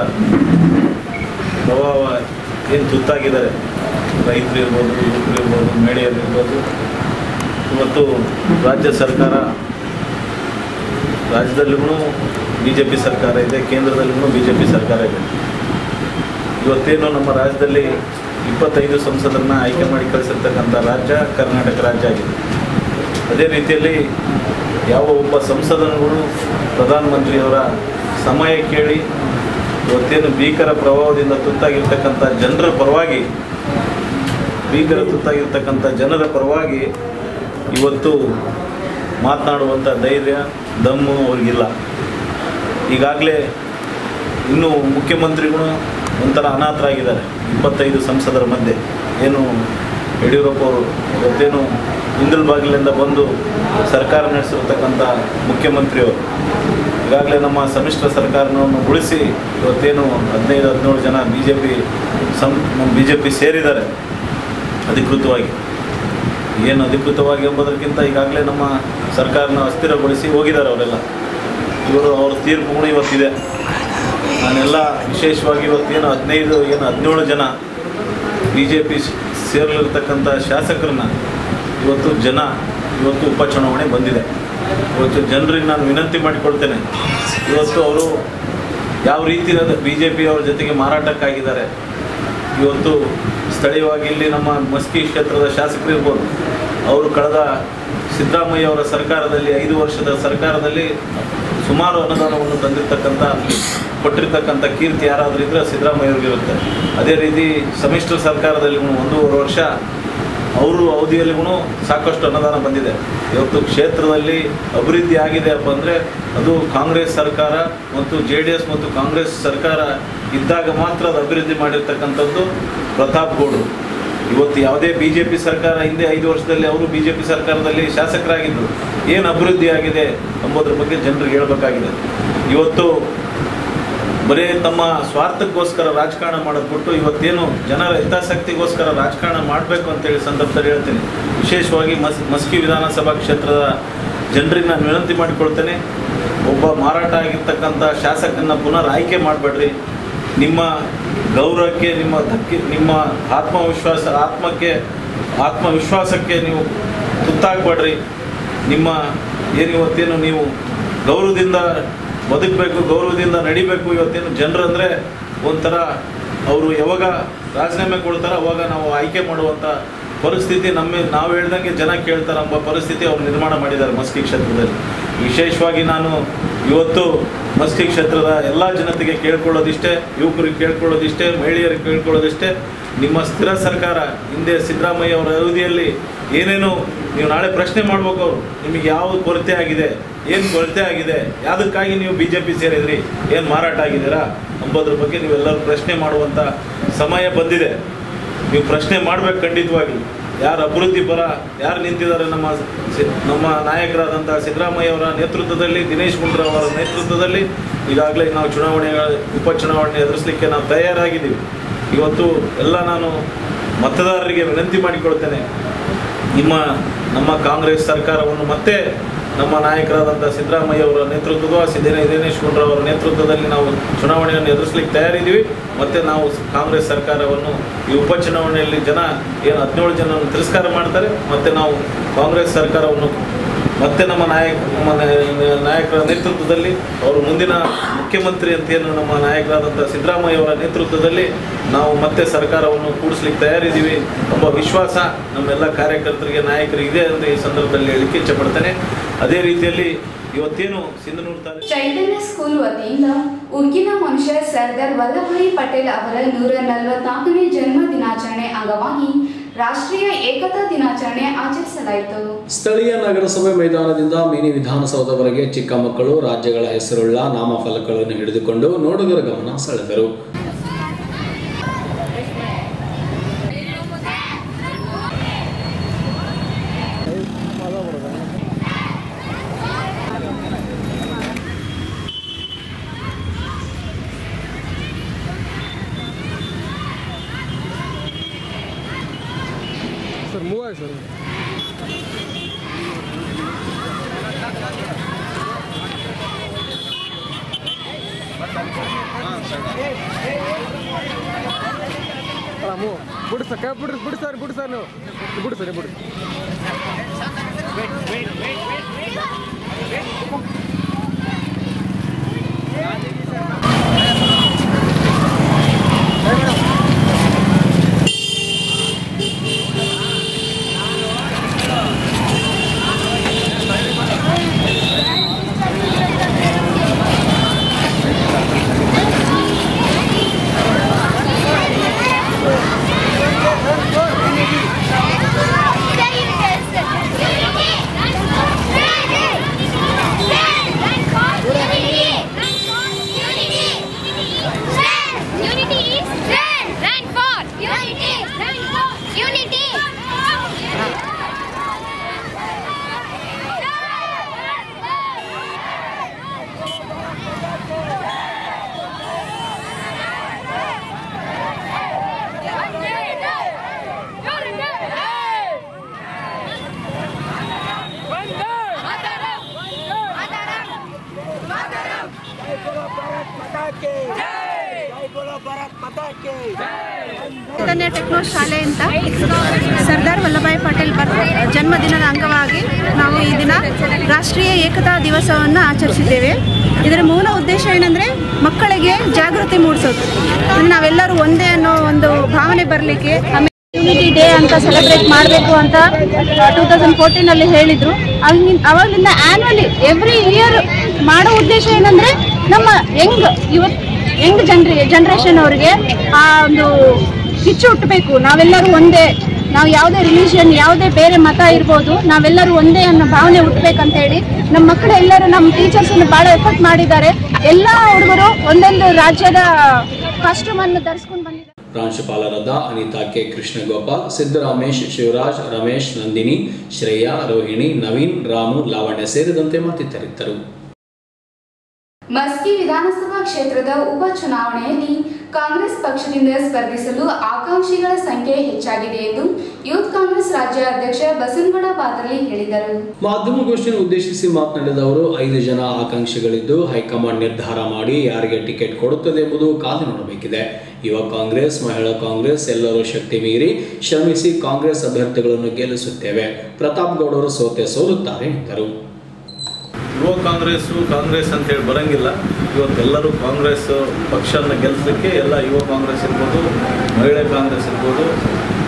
ಪ್ರವಾಹ ಏನು ತುತ್ತಾಗಿದ್ದಾರೆ ರೈತರು ಇರ್ಬೋದು ಯುವಕರು ಇರ್ಬೋದು ಮಹಿಳೆಯರು ಇರ್ಬೋದು ಇವತ್ತು ರಾಜ್ಯ ಸರ್ಕಾರ ರಾಜ್ಯದಲ್ಲಿಯೂ ಬಿ ಜೆ ಪಿ ಸರ್ಕಾರ ಇದೆ ಕೇಂದ್ರದಲ್ಲಿಯೂ ಬಿ ಜೆ ಪಿ ಸರ್ಕಾರ ಇದೆ ಇವತ್ತೇನು ನಮ್ಮ ರಾಜ್ಯದಲ್ಲಿ ಇಪ್ಪತ್ತೈದು ಸಂಸದರನ್ನ ಆಯ್ಕೆ ಮಾಡಿ ಕಳಿಸಿರ್ತಕ್ಕಂಥ ರಾಜ್ಯ ಕರ್ನಾಟಕ ರಾಜ್ಯ ಆಗಿದೆ ಅದೇ ರೀತಿಯಲ್ಲಿ ಯಾವ ಒಬ್ಬ ಸಂಸದರುಗಳು ಪ್ರಧಾನಮಂತ್ರಿಯವರ ಸಮಯ ಕೇಳಿ ಇವತ್ತೇನು ಭೀಕರ ಪ್ರಭಾವದಿಂದ ತುತ್ತಾಗಿರ್ತಕ್ಕಂಥ ಜನರ ಪರವಾಗಿ ಭೀಕರ ತುತ್ತಾಗಿರ್ತಕ್ಕಂಥ ಜನರ ಪರವಾಗಿ ಇವತ್ತು ಮಾತನಾಡುವಂಥ ಧೈರ್ಯ ದಮ್ಮು ಅವ್ರಿಗಿಲ್ಲ ಈಗಾಗಲೇ ಇನ್ನು ಮುಖ್ಯಮಂತ್ರಿಗಳು ಒಂಥರ ಅನಾಥರಾಗಿದ್ದಾರೆ ಇಪ್ಪತ್ತೈದು ಸಂಸದರ ಮಧ್ಯೆ ಏನು ಯಡಿಯೂರಪ್ಪ ಅವರು ಇವತ್ತೇನು ಹಿಂದಲ್ ಬಾಗಿಲಿಂದ ಬಂದು ಸರ್ಕಾರ ನಡೆಸಿರ್ತಕ್ಕಂಥ ಮುಖ್ಯಮಂತ್ರಿಯವರು ಈಗಾಗಲೇ ನಮ್ಮ ಸಮ್ಮಿಶ್ರ ಸರ್ಕಾರವನ್ನು ಉಳಿಸಿ ಇವತ್ತೇನು ಹದಿನೈದು ಹದಿನೇಳು ಜನ ಬಿ ಜೆ ಪಿ ಸಂ ಬಿ ಜೆ ಪಿ ಸೇರಿದ್ದಾರೆ ಅಧಿಕೃತವಾಗಿ ಏನು ಅಧಿಕೃತವಾಗಿ ಎಂಬುದಕ್ಕಿಂತ ಈಗಾಗಲೇ ನಮ್ಮ ಸರ್ಕಾರನ ಅಸ್ಥಿರಗೊಳಿಸಿ ಹೋಗಿದ್ದಾರೆ ಅವರೆಲ್ಲ ಇವರು ಅವ್ರ ತೀರ್ಪುಗಳು ಇವತ್ತಿದೆ ನಾನೆಲ್ಲ ವಿಶೇಷವಾಗಿ ಇವತ್ತೇನು ಹದಿನೈದು ಏನು ಹದಿನೇಳು ಜನ ಬಿ ಜೆ ಪಿ ಸೇರಲಿರ್ತಕ್ಕಂಥ ಶಾಸಕರನ್ನ ಇವತ್ತು ಜನ ಇವತ್ತು ಉಪಚುನಾವಣೆ ಬಂದಿದೆ ಇವತ್ತು ಜನರಿಗೆ ನಾನು ವಿನಂತಿ ಮಾಡಿಕೊಳ್ತೇನೆ ಇವತ್ತು ಅವರು ಯಾವ ರೀತಿ ಬಿ ಜೆ ಪಿ ಅವ್ರ ಜೊತೆಗೆ ಮಾರಾಟಕ್ಕಾಗಿದ್ದಾರೆ ಇವತ್ತು ಸ್ಥಳೀಯವಾಗಿ ಇಲ್ಲಿ ನಮ್ಮ ಮಸ್ಕಿ ಕ್ಷೇತ್ರದ ಶಾಸಕರು ಇರ್ಬೋದು ಅವರು ಕಳೆದ ಸಿದ್ದರಾಮಯ್ಯ ಅವರ ಸರ್ಕಾರದಲ್ಲಿ ಐದು ವರ್ಷದ ಸರ್ಕಾರದಲ್ಲಿ ಸುಮಾರು ಅನುದಾನವನ್ನು ತಂದಿರ್ತಕ್ಕಂಥ ಕೊಟ್ಟಿರ್ತಕ್ಕಂಥ ಕೀರ್ತಿ ಯಾರಾದರೂ ಇದ್ದರೆ ಸಿದ್ದರಾಮಯ್ಯ ಅವ್ರಿಗಿರುತ್ತೆ ಅದೇ ರೀತಿ ಸಮ್ಮಿಶ್ರ ಸರ್ಕಾರದಲ್ಲಿ ಒಂದೂವರೆ ವರ್ಷ ಅವರು ಅವಧಿಯಲ್ಲಿಗೂ ಸಾಕಷ್ಟು ಅನುದಾನ ಬಂದಿದೆ ಇವತ್ತು ಕ್ಷೇತ್ರದಲ್ಲಿ ಅಭಿವೃದ್ಧಿ ಆಗಿದೆ ಅಪ್ಪ ಅಂದರೆ ಅದು ಕಾಂಗ್ರೆಸ್ ಸರ್ಕಾರ ಮತ್ತು ಜೆ ಡಿ ಎಸ್ ಮತ್ತು ಕಾಂಗ್ರೆಸ್ ಸರ್ಕಾರ ಇದ್ದಾಗ ಮಾತ್ರ ಅದು ಅಭಿವೃದ್ಧಿ ಮಾಡಿರ್ತಕ್ಕಂಥದ್ದು ಪ್ರತಾಪ್ ಗೌಡರು ಇವತ್ತು ಯಾವುದೇ ಬಿ ಜೆ ಪಿ ಸರ್ಕಾರ ಹಿಂದೆ ಐದು ವರ್ಷದಲ್ಲಿ ಅವರು ಬಿ ಜೆ ಪಿ ಸರ್ಕಾರದಲ್ಲಿ ಶಾಸಕರಾಗಿದ್ದರು ಏನು ಅಭಿವೃದ್ಧಿ ಆಗಿದೆ ಎಂಬುದ್ರ ಬಗ್ಗೆ ಜನರಿಗೆ ಹೇಳಬೇಕಾಗಿದೆ ಇವತ್ತು ಬರೀ ತಮ್ಮ ಸ್ವಾರ್ಥಕ್ಕೋಸ್ಕರ ರಾಜಕಾರಣ ಮಾಡೋದು ಬಿಟ್ಟು ಇವತ್ತೇನು ಜನರ ಹಿತಾಸಕ್ತಿಗೋಸ್ಕರ ರಾಜಕಾರಣ ಮಾಡಬೇಕು ಅಂತೇಳಿ ಸಂದರ್ಭದಲ್ಲಿ ಹೇಳ್ತೀನಿ ವಿಶೇಷವಾಗಿ ಮಸ್ ಮಸ್ಕಿ ವಿಧಾನಸಭಾ ಕ್ಷೇತ್ರದ ಜನರಿಗೆ ನಾನು ವಿನಂತಿ ಮಾಡಿಕೊಳ್ತೇನೆ ಒಬ್ಬ ಮಾರಾಟ ಆಗಿರ್ತಕ್ಕಂಥ ಶಾಸಕನ ಪುನರ್ ಆಯ್ಕೆ ಮಾಡಬೇಡ್ರಿ ನಿಮ್ಮ ಗೌರವಕ್ಕೆ ನಿಮ್ಮ ಧಕ್ಕೆ ನಿಮ್ಮ ಆತ್ಮವಿಶ್ವಾಸ ಆತ್ಮಕ್ಕೆ ಆತ್ಮವಿಶ್ವಾಸಕ್ಕೆ ನೀವು ತುತ್ತಾಗಬೇಡ್ರಿ ನಿಮ್ಮ ಏನು ಇವತ್ತೇನು ನೀವು ಗೌರವದಿಂದ ಬದುಕಬೇಕು ಗೌರವದಿಂದ ನಡಿಬೇಕು ಇವತ್ತೇನು ಜನರು ಅಂದರೆ ಒಂಥರ ಅವರು ಯಾವಾಗ ರಾಜೀನಾಮೆ ಕೊಡ್ತಾರೋ ಅವಾಗ ನಾವು ಆಯ್ಕೆ ಮಾಡುವಂಥ ಪರಿಸ್ಥಿತಿ ನಮ್ಮ ನಾವು ಹೇಳ್ದಂಗೆ ಜನ ಕೇಳ್ತಾರೆ ಎಂಬ ಪರಿಸ್ಥಿತಿ ಅವ್ರು ನಿರ್ಮಾಣ ಮಾಡಿದ್ದಾರೆ ಮಸ್ಕಿ ಕ್ಷೇತ್ರದಲ್ಲಿ ವಿಶೇಷವಾಗಿ ನಾನು ಇವತ್ತು ಮಸ್ಕಿ ಕ್ಷೇತ್ರದ ಎಲ್ಲ ಜನತೆಗೆ ಕೇಳ್ಕೊಳ್ಳೋದಿಷ್ಟೇ ಯುವಕರಿಗೆ ಕೇಳ್ಕೊಳ್ಳೋದಿಷ್ಟೇ ಮಹಿಳೆಯರಿಗೆ ಕೇಳ್ಕೊಳ್ಳೋದಿಷ್ಟೇ ನಿಮ್ಮ ಸ್ಥಿರ ಸರ್ಕಾರ ಹಿಂದೆ ಸಿದ್ದರಾಮಯ್ಯ ಅವರ ಅವಧಿಯಲ್ಲಿ ಏನೇನು ನೀವು ನಾಳೆ ಪ್ರಶ್ನೆ ಮಾಡ್ಬೇಕು ಅವರು ನಿಮಗೆ ಯಾವ ಕೊರತೆ ಆಗಿದೆ ಏನು ಕೊರತೆ ಆಗಿದೆ ಯಾವುದಕ್ಕಾಗಿ ನೀವು ಬಿ ಜೆ ಪಿ ಸೇರಿದ್ರಿ ಏನು ಮಾರಾಟ ಆಗಿದ್ದೀರಾ ಎಂಬುದ್ರ ಬಗ್ಗೆ ನೀವೆಲ್ಲರೂ ಪ್ರಶ್ನೆ ಮಾಡುವಂಥ ಸಮಯ ಬಂದಿದೆ ನೀವು ಪ್ರಶ್ನೆ ಮಾಡ್ಬೇಕು ಖಂಡಿತವಾಗಿ ಯಾರು ಅಭಿವೃದ್ಧಿ ಪರ ಯಾರು ನಿಂತಿದ್ದಾರೆ ನಮ್ಮ ಸಿ- ನಮ್ಮ ನಾಯಕರಾದಂಥ ಸಿದ್ದರಾಮಯ್ಯ ಅವರ ನೇತೃತ್ವದಲ್ಲಿ ದಿನೇಶ್ ಗುಂಡೂರಾವ್ ಅವರ ನೇತೃತ್ವದಲ್ಲಿ ಈಗಾಗಲೇ ನಾವು ಚುನಾವಣೆ ಉಪಚುನಾವಣೆ ಎದುರಿಸಲಿಕ್ಕೆ ನಾವು ತಯಾರಾಗಿದ್ದೀವಿ ಇವತ್ತು ಎಲ್ಲ ನಾನು ಮತದಾರರಿಗೆ ವಿನಂತಿ ಮಾಡಿಕೊಳ್ತೇನೆ ನಿಮ್ಮ ನಮ್ಮ ಕಾಂಗ್ರೆಸ್ ಸರ್ಕಾರವನ್ನು ಮತ್ತೆ ನಮ್ಮ ನಾಯಕರಾದಂಥ ಸಿದ್ದರಾಮಯ್ಯ ಅವರ ನೇತೃತ್ವದ ಸಿದ್ದಿನ ದಿನೇಶ್ ಗುಂಡೂರಾವ್ ಅವರ ನೇತೃತ್ವದಲ್ಲಿ ನಾವು ಚುನಾವಣೆಯನ್ನು ಎದುರಿಸಲಿಕ್ಕೆ ತಯಾರಿದ್ದೀವಿ ಮತ್ತು ನಾವು ಕಾಂಗ್ರೆಸ್ ಸರ್ಕಾರವನ್ನು ಈ ಉಪಚುನಾವಣೆಯಲ್ಲಿ ಜನ ಏನು ಹದಿನೇಳು ಜನ ತಿರಸ್ಕಾರ ಮಾಡ್ತಾರೆ ಮತ್ತು ನಾವು ಕಾಂಗ್ರೆಸ್ ಸರ್ಕಾರವನ್ನು ಮತ್ತೆ ನಮ್ಮ ನಾಯಕ ನಮ್ಮ ನಾಯ- ನಾಯಕರ ನೇತೃತ್ವದಲ್ಲಿ ಅವರು ಮುಂದಿನ ಮುಖ್ಯಮಂತ್ರಿ ಅಂತ ಏನು ನಮ್ಮ ನಾಯಕರಾದಂಥ ಸಿದ್ದರಾಮಯ್ಯ ಅವರ ನೇತೃತ್ವದಲ್ಲಿ ನಾವು ಮತ್ತೆ ಸರ್ಕಾರವನ್ನು ಕೂಡಿಸ್ಲಿಕ್ಕೆ ತಯಾರಿದ್ದೀವಿ ಎಂಬ ವಿಶ್ವಾಸ ನಮ್ಮೆಲ್ಲ ಕಾರ್ಯಕರ್ತರಿಗೆ ನಾಯಕರಿಗೆ ಇದೆ ಅಂತ ಈ ಸಂದರ್ಭದಲ್ಲಿ ಹೇಳಿಕ್ಕೆ ಇಚ್ಛಪಡ್ತೇನೆ ಅದೇ ರೀತಿಯಲ್ಲಿ ಇವತ್ತೇನು ಸಿಂಧನೂರು ತಾಲೂಕು ಚೈತನ್ಯ ಸ್ಕೂಲ್ ವತಿಯಿಂದ ಉಕ್ಕಿನ ಮನುಷ್ಯ ಸರ್ದಾರ್ ವಲ್ಲಭಾಯಿ ಪಟೇಲ್ ಅವರ ನೂರ ನಲವತ್ನಾಲ್ಕನೇ ಜನ್ಮ ದಿನಾಚರಣೆ ಅಂಗವಾಗಿ ರಾಷ್ಟ್ರೀಯ ಏಕತಾ ದಿನಾಚರಣೆ ಆಚರಿಸಲಾಯಿತು ಸ್ಥಳೀಯ ನಗರಸಭೆ ಮೈದಾನದಿಂದ ಮಿನಿ ವಿಧಾನಸೌಧವರೆಗೆ ಚಿಕ್ಕ ಮಕ್ಕಳು ರಾಜ್ಯಗಳ ಹೆಸರುಳ್ಳ ನಾಮಫಲಕಗಳನ್ನು ಹಿಡಿದುಕೊಂಡು ನೋಡುಗರ ಗಮನ ಸೆಳೆದರು ಬಿಡು ಸರ್ ಕೈ ಬಿಡ್ರಿ ಬಿಡು ಸರ್ ಬಿಡು ಸರ್ ನೀವು ಬಿಡು ಸರ್ ಬಿಡು ಚೈತನ್ಯ ಟೆಕ್ನೋ ಶಾಲೆ ಅಂತ ಸರ್ದಾರ್ ವಲ್ಲಭಾಯಿ ಪಟೇಲ್ ಬರ್ ಜನ್ಮದಿನದ ಅಂಗವಾಗಿ ನಾವು ಈ ದಿನ ರಾಷ್ಟ್ರೀಯ ಏಕತಾ ದಿವಸವನ್ನು ಆಚರಿಸಿದ್ದೇವೆ ಇದರ ಮೂಲ ಉದ್ದೇಶ ಏನಂದರೆ ಮಕ್ಕಳಿಗೆ ಜಾಗೃತಿ ಮೂಡಿಸೋದು ಅಂದ್ರೆ ನಾವೆಲ್ಲರೂ ಒಂದೇ ಅನ್ನೋ ಒಂದು ಭಾವನೆ ಬರಲಿಕ್ಕೆ ಆಮೇಲೆ ಯೂನಿಟಿ ಡೇ ಅಂತ ಸೆಲೆಬ್ರೇಟ್ ಮಾಡಬೇಕು ಅಂತ ಟೂ ತೌಸಂಡ್ ಫೋರ್ಟೀನಲ್ಲಿ ಹೇಳಿದರು ಅವಾಗಿನ ಅವಾಗಲಿಂದ ಆ್ಯನ್ವಲಿ ಎವ್ರಿ ಇಯರ್ ಮಾಡೋ ಉದ್ದೇಶ ಏನಂದರೆ ನಮ್ಮ ಯಂಗ್ ಇವತ್ತು ಯಂಗ್ ಜನ್ರಿ ಜನ್ರೇಷನ್ ಅವರಿಗೆ ಆ ಒಂದು ಕಿಚ್ಚು ಹುಟ್ಟಬೇಕು ನಾವೆಲ್ಲರೂ ಒಂದೇ ನಾವು ಯಾವುದೇ ರಿಲಿಜಿಯನ್ ಯಾವುದೇ ಬೇರೆ ಮತ ಇರ್ಬೋದು ನಾವೆಲ್ಲರೂ ಒಂದೇ ಅನ್ನೋ ಭಾವನೆ ಹುಟ್ಟಬೇಕಂತ ಹೇಳಿ ನಮ್ಮ ಮಕ್ಕಳು ಎಲ್ಲರೂ ನಮ್ಮ ಟೀಚರ್ಸ್ ಭಾಳ ಎಫರ್ಟ್ ಮಾಡಿದ್ದಾರೆ ಎಲ್ಲ ಹುಡುಗರು ಒಂದೊಂದು ರಾಜ್ಯದ ಕಾಸ್ಟ್ಯೂಮ್ ಅನ್ನು ಧರಿಸ್ಕೊಂಡು ಬಂದಿದ್ದಾರೆ ಪ್ರಾಂಶುಪಾಲರಾದ ಅನಿತಾ ಕೆ ಕೃಷ್ಣಗೋಪಾಲ್ ಸಿದ್ದರಾಮೇಶ್ ಶಿವರಾಜ್ ರಮೇಶ್ ನಂದಿನಿ ಶ್ರೇಯಾ ರೋಹಿಣಿ ನವೀನ್ ರಾಮು ಲಾವಣ್ಯ ಸೇರಿದಂತೆ ಮತ್ತಿತರಿದ್ದರು ಮಸ್ಕಿ ವಿಧಾನಸಭಾ ಕ್ಷೇತ್ರದ ಉಪಚುನಾವಣೆಯಲ್ಲಿ ಕಾಂಗ್ರೆಸ್ ಪಕ್ಷದಿಂದ ಸ್ಪರ್ಧಿಸಲು ಆಕಾಂಕ್ಷಿಗಳ ಸಂಖ್ಯೆ ಹೆಚ್ಚಾಗಿದೆ ಎಂದು ಯೂತ್ ಕಾಂಗ್ರೆಸ್ ರಾಜ್ಯ ಅಧ್ಯಕ್ಷ ಬಸನಗೌಡ ಪಾದರ್ಲಿ ಹೇಳಿದರು ಮಾಧ್ಯಮಗೋಷ್ಠಿಯನ್ನು ಉದ್ದೇಶಿಸಿ ಮಾತನಾಡಿದ ಅವರು ಐದು ಜನ ಆಕಾಂಕ್ಷಿಗಳಿದ್ದು ಹೈಕಮಾಂಡ್ ನಿರ್ಧಾರ ಮಾಡಿ ಯಾರಿಗೆ ಟಿಕೆಟ್ ಕೊಡುತ್ತದೆ ಎಂಬುದು ಕಾದು ನೋಡಬೇಕಿದೆ ಯುವ ಕಾಂಗ್ರೆಸ್ ಮಹಿಳಾ ಕಾಂಗ್ರೆಸ್ ಎಲ್ಲರೂ ಶಕ್ತಿ ಮೀರಿ ಶ್ರಮಿಸಿ ಕಾಂಗ್ರೆಸ್ ಅಭ್ಯರ್ಥಿಗಳನ್ನು ಗೆಲ್ಲಿಸುತ್ತೇವೆ ಪ್ರತಾಪ್ ಗೌಡರು ಸೋತೆ ಸೋಲುತ್ತಾರೆ ಎಂದರು ಯುವ ಕಾಂಗ್ರೆಸ್ಸು ಕಾಂಗ್ರೆಸ್ ಅಂತೇಳಿ ಬರಂಗಿಲ್ಲ ಇವತ್ತೆಲ್ಲರೂ ಕಾಂಗ್ರೆಸ್ ಪಕ್ಷನ ಗೆಲ್ಲಿಸಲಿಕ್ಕೆ ಎಲ್ಲ ಯುವ ಕಾಂಗ್ರೆಸ್ ಇರ್ಬೋದು ಮಹಿಳೆ ಕಾಂಗ್ರೆಸ್ ಇರ್ಬೋದು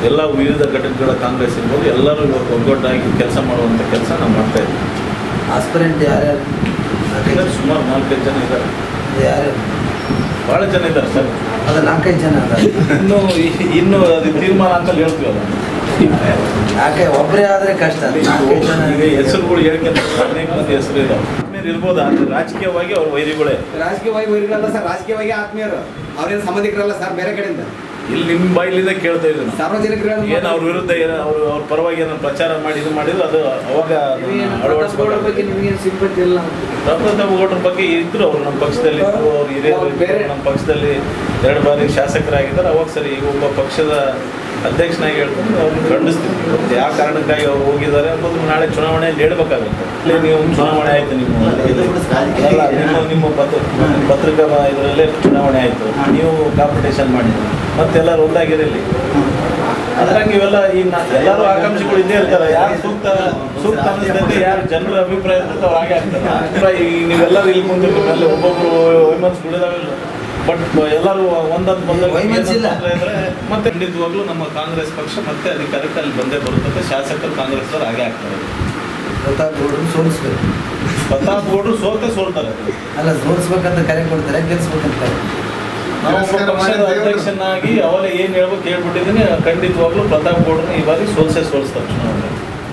ಎಲ್ಲ ವಿವಿಧ ಘಟಕಗಳ ಕಾಂಗ್ರೆಸ್ ಇರ್ಬೋದು ಎಲ್ಲರೂ ಇವತ್ತು ಒಗ್ಗಟ್ಟಾಗಿ ಕೆಲಸ ಮಾಡುವಂಥ ಕೆಲಸ ನಾವು ಮಾಡ್ತಾ ಇದ್ದೀವಿ ಆಸ್ಪರೆಂಟ್ ಯಾರ್ಯಾರು ಇದ್ದಾರೆ ಸುಮಾರು ನಾಲ್ಕೈದು ಜನ ಇದ್ದಾರೆ ಯಾರ್ಯಾರು ಭಾಳ ಜನ ಇದ್ದಾರೆ ಸರ್ ಅದು ನಾಲ್ಕೈದು ಜನ ಅದ ಇನ್ನು ಈ- ಇನ್ನು ಅದು ತೀರ್ಮಾನ ಅಂತ ಹೇಳ್ತೀವಲ್ಲ ಯಾಕೆ ಒಬ್ಬರೇ ಆದರೆ ಕಷ್ಟ ನಾಲ್ಕೈದು ಜನ ಈಗ ಹೆಸರುಗಳು ಹೇಳ್ಕೊಂತ ಅನೇಕ ಮಂದಿ ಹೆಸರು ಇದಾವೆ ಆಮೇಲೆ ಇರ್ಬೋದು ಆದರೆ ರಾಜಕೀಯವಾಗಿ ಅವ್ರ ವೈರಿಗಳೇ ರಾಜಕೀಯವಾಗಿ ವೈರಿಗಳಲ್ಲ ಸರ್ ರಾಜಕೀಯವಾಗಿ ಆತ್ಮೀಯರು ಅವ್ರೇನು ಸಂಬಂಧಿಕರಲ್ಲ ಸರ್ ಬೇರೆ ಕಡೆಯಿಂದ ಇಲ್ಲಿ ನಿಮ್ಮ ಬಾಯಿಲಿಂದ ಕೇಳ್ತಾ ಇದ್ದೀನಿ ಸಾರ್ವಜನಿಕರು ಏನು ಅವ್ರ ವಿರುದ್ಧ ಏನು ಅವ್ರು ಅವ್ರ ಪರವಾಗಿ ಏನೋ ಪ್ರಚಾರ ಮಾಡಿ ಇದು ಮಾಡಿದ್ರು ಅದು ಅವಾಗ ಬಗ್ಗೆ ನಿಮಗೇನು ಸಿಂಪತಿ ಇಲ್ಲ ಪ್ರತಾಪ್ ಗೌಡ್ರ ಬಗ್ಗೆ ಇದ್ರು ಅವ್ರು ನಮ್ಮ ಪಕ್ಷದಲ್ಲಿ ಇದ್ರು ಅವ್ರು ಹಿರಿಯರು ಇದ್ರು. ನಮ್ಮ ಪಕ್ಷದಲ್ಲಿ ಎರಡು ಬಾರಿ ಶಾಸಕರಾಗಿದ್ದಾರೆ ಅವಾಗ ಸರಿ ಈಗ ಒಬ್ಬ ಪಕ್ಷದ ಅಧ್ಯಕ್ಷನಾಗಿ ಹೇಳ್ಕೊಂಡು ಅವ್ರನ್ನ ಖಂಡಿಸ್ತೀವಿ ಮತ್ತೆ ಯಾವ ಕಾರಣಕ್ಕಾಗಿ ಅವ್ರು ಹೋಗಿದ್ದಾರೆ ಅನ್ನೋದು ನಾಳೆ ಚುನಾವಣೆಯಲ್ಲಿ ಹೇಳ್ಬೇಕಾಗುತ್ತೆ ಇಲ್ಲಿ ನೀವು ಚುನಾವಣೆ ಆಯ್ತು ನಿಮ್ಮ ಅಲ್ಲ, ನಿಮ್ಮ ನಿಮ್ಮ ಪತ್ರ ಪತ್ರಿಕಾ ಇದರಲ್ಲೇ ಚುನಾವಣೆ ಆಯ್ತು ನೀವು ಕಾಂಪಿಟೇಷನ್ ಮಾಡಿದ್ರಿ ಮತ್ತೆಲ್ಲರೂ ಒಂದಾಗಿರಲಿ ಅದ್ರಂಗೆ ಇವೆಲ್ಲ ಈ ನಾ- ಎಲ್ಲರೂ ಆಕಾಂಕ್ಷಿಗಳು ಇದ್ದೇ ಇರ್ತಾರೆ ಯಾರು ಸೂಕ್ತ ಸೂಕ್ತ ಅನಿಸ್ತೈತೆ ಯಾರು ಜನರ ಅಭಿಪ್ರಾಯ ಇರ್ತೈತೆ ಅವ್ರು ಹಾಗೆ ಆಗ್ತಾರೆ ಅಭಿಪ್ರಾಯ ಈಗ ನೀವೆಲ್ಲರೂ ಇಲ್ಲಿ ಮುಂದಿರ್ತಾರೆ ಅಲ್ಲಿ ಒಬ್ಬೊಬ್ರು ವೈಮನ್ಸ್ಗಳಿದಾವಿಲ್ಲ ಬಟ್ ಎಲ್ಲರೂ ಒಂದೊಂದು ಬಂದಾಗ ವೈಮನಸ್ಸಿಲ್ಲ. ಏನ್ ತೊಂದ್ರೆ ಇದ್ರೆ ಮತ್ತೆ ಖಂಡಿತವಾಗ್ಲೂ ನಮ್ಮ ಕಾಂಗ್ರೆಸ್ ಪಕ್ಷ ಮತ್ತೆ ಅಧಿಕಾರಕ್ಕೆ ಅಲ್ಲಿ ಬಂದೇ ಬರುತ್ತದೆ ಶಾಸಕರು ಕಾಂಗ್ರೆಸ್ದವ್ರು ಹಾಗೆ ಆಗ್ತಾರೆ ಪ್ರತಾಪ್ ಗೌಡ್ರು ಸೋಲಿಸ್ಬೇಕು ಪ್ರತಾಪ್ ಗೌಡ್ರು ಸೋತೆ ಸೋಲ್ತಾರೆ ಅಲ್ಲ ಸೋಲಿಸ್ಬೇಕಂತ ಕರೆ ಕೊಡ್ತಾರೆ ಗೆಲ್ಸ್ಬೇಕಂತ ಕರೆ ನಾವು ಒಬ್ಬ ಪಕ್ಷದ ಅಧ್ಯಕ್ಷನಾಗಿ ಅವಾಗ ಏನ್ ಹೇಳ್ಬೇಕು ಹೇಳ್ಬಿಟ್ಟಿದ್ದೀನಿ ಖಂಡಿತವಾಗ್ಲೂ ಪ್ರತಾಪ್ ಗೌಡ್ರನ್ನ ಈ ಬಾರಿ ಸೋಲ್ಸೇ ಸೋಲಿಸ್ತಾರೆ ಚುನಾವಣೆ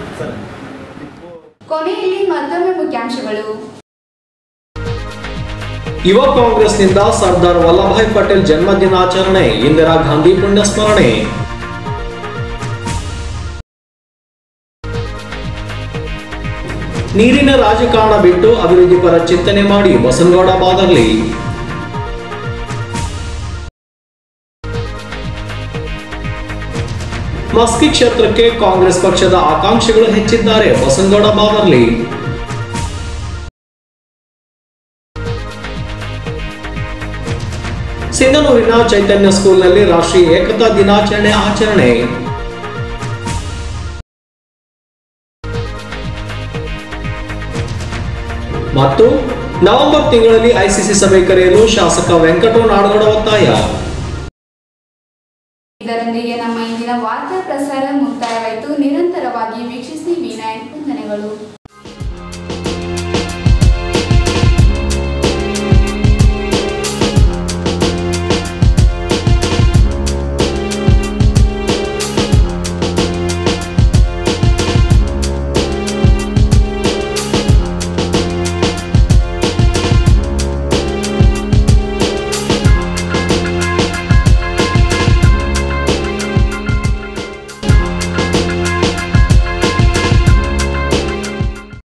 ಕೊನೆಯಲ್ಲಿ ಮತ್ತೊಮ್ಮೆ ಮುಖ್ಯಾಂಶಗಳು ಯುವ ಕಾಂಗ್ರೆಸ್ನಿಂದ ಸರ್ದಾರ್ ವಲ್ಲಭಾಯ್ ಪಟೇಲ್ ಜನ್ಮ ದಿನಾಚರಣೆ ಇಂದಿರಾ ಗಾಂಧಿ ಪುಣ್ಯಸ್ಮರಣೆ ನೀರಿನ ರಾಜಕಾರಣ ಬಿಟ್ಟು ಅಭಿವೃದ್ಧಿ ಪರ ಚಿಂತನೆ ಮಾಡಿ ಬಸನಗೌಡ ಬಾದರ್ಲಿ ಮಸ್ಕಿ ಕ್ಷೇತ್ರಕ್ಕೆ ಕಾಂಗ್ರೆಸ್ ಪಕ್ಷದ ಆಕಾಂಕ್ಷಿಗಳು ಹೆಚ್ಚಿದ್ದಾರೆ ಬಸನಗೌಡ ಬಾದರ್ಲಿ ಸಿಂಧನೂರಿನ ಚೈತನ್ಯ ಸ್ಕೂಲ್ನಲ್ಲಿ ರಾಷ್ಟ್ರೀಯ ಏಕತಾ ದಿನಾಚರಣೆ ಆಚರಣೆ ಮತ್ತು ನವೆಂಬರ್ ತಿಂಗಳಲ್ಲಿ ಐಸಿಸಿ ಸಭೆ ಕರೆಯಲು ಶಾಸಕ ವೆಂಕಟೋ ನಾಡಗೌಡ ಒತ್ತಾಯ ಇದರೊಂದಿಗೆ ನಮ್ಮ ಇಂದಿನ ವಾರ್ತಾ ಪ್ರಸಾರ ಮುಕ್ತಾಯವಾಯಿತು ನಿರಂತರವಾಗಿ ವೀಕ್ಷಿಸಿ ವಿ ನೈನ್ ವಂದನೆಗಳು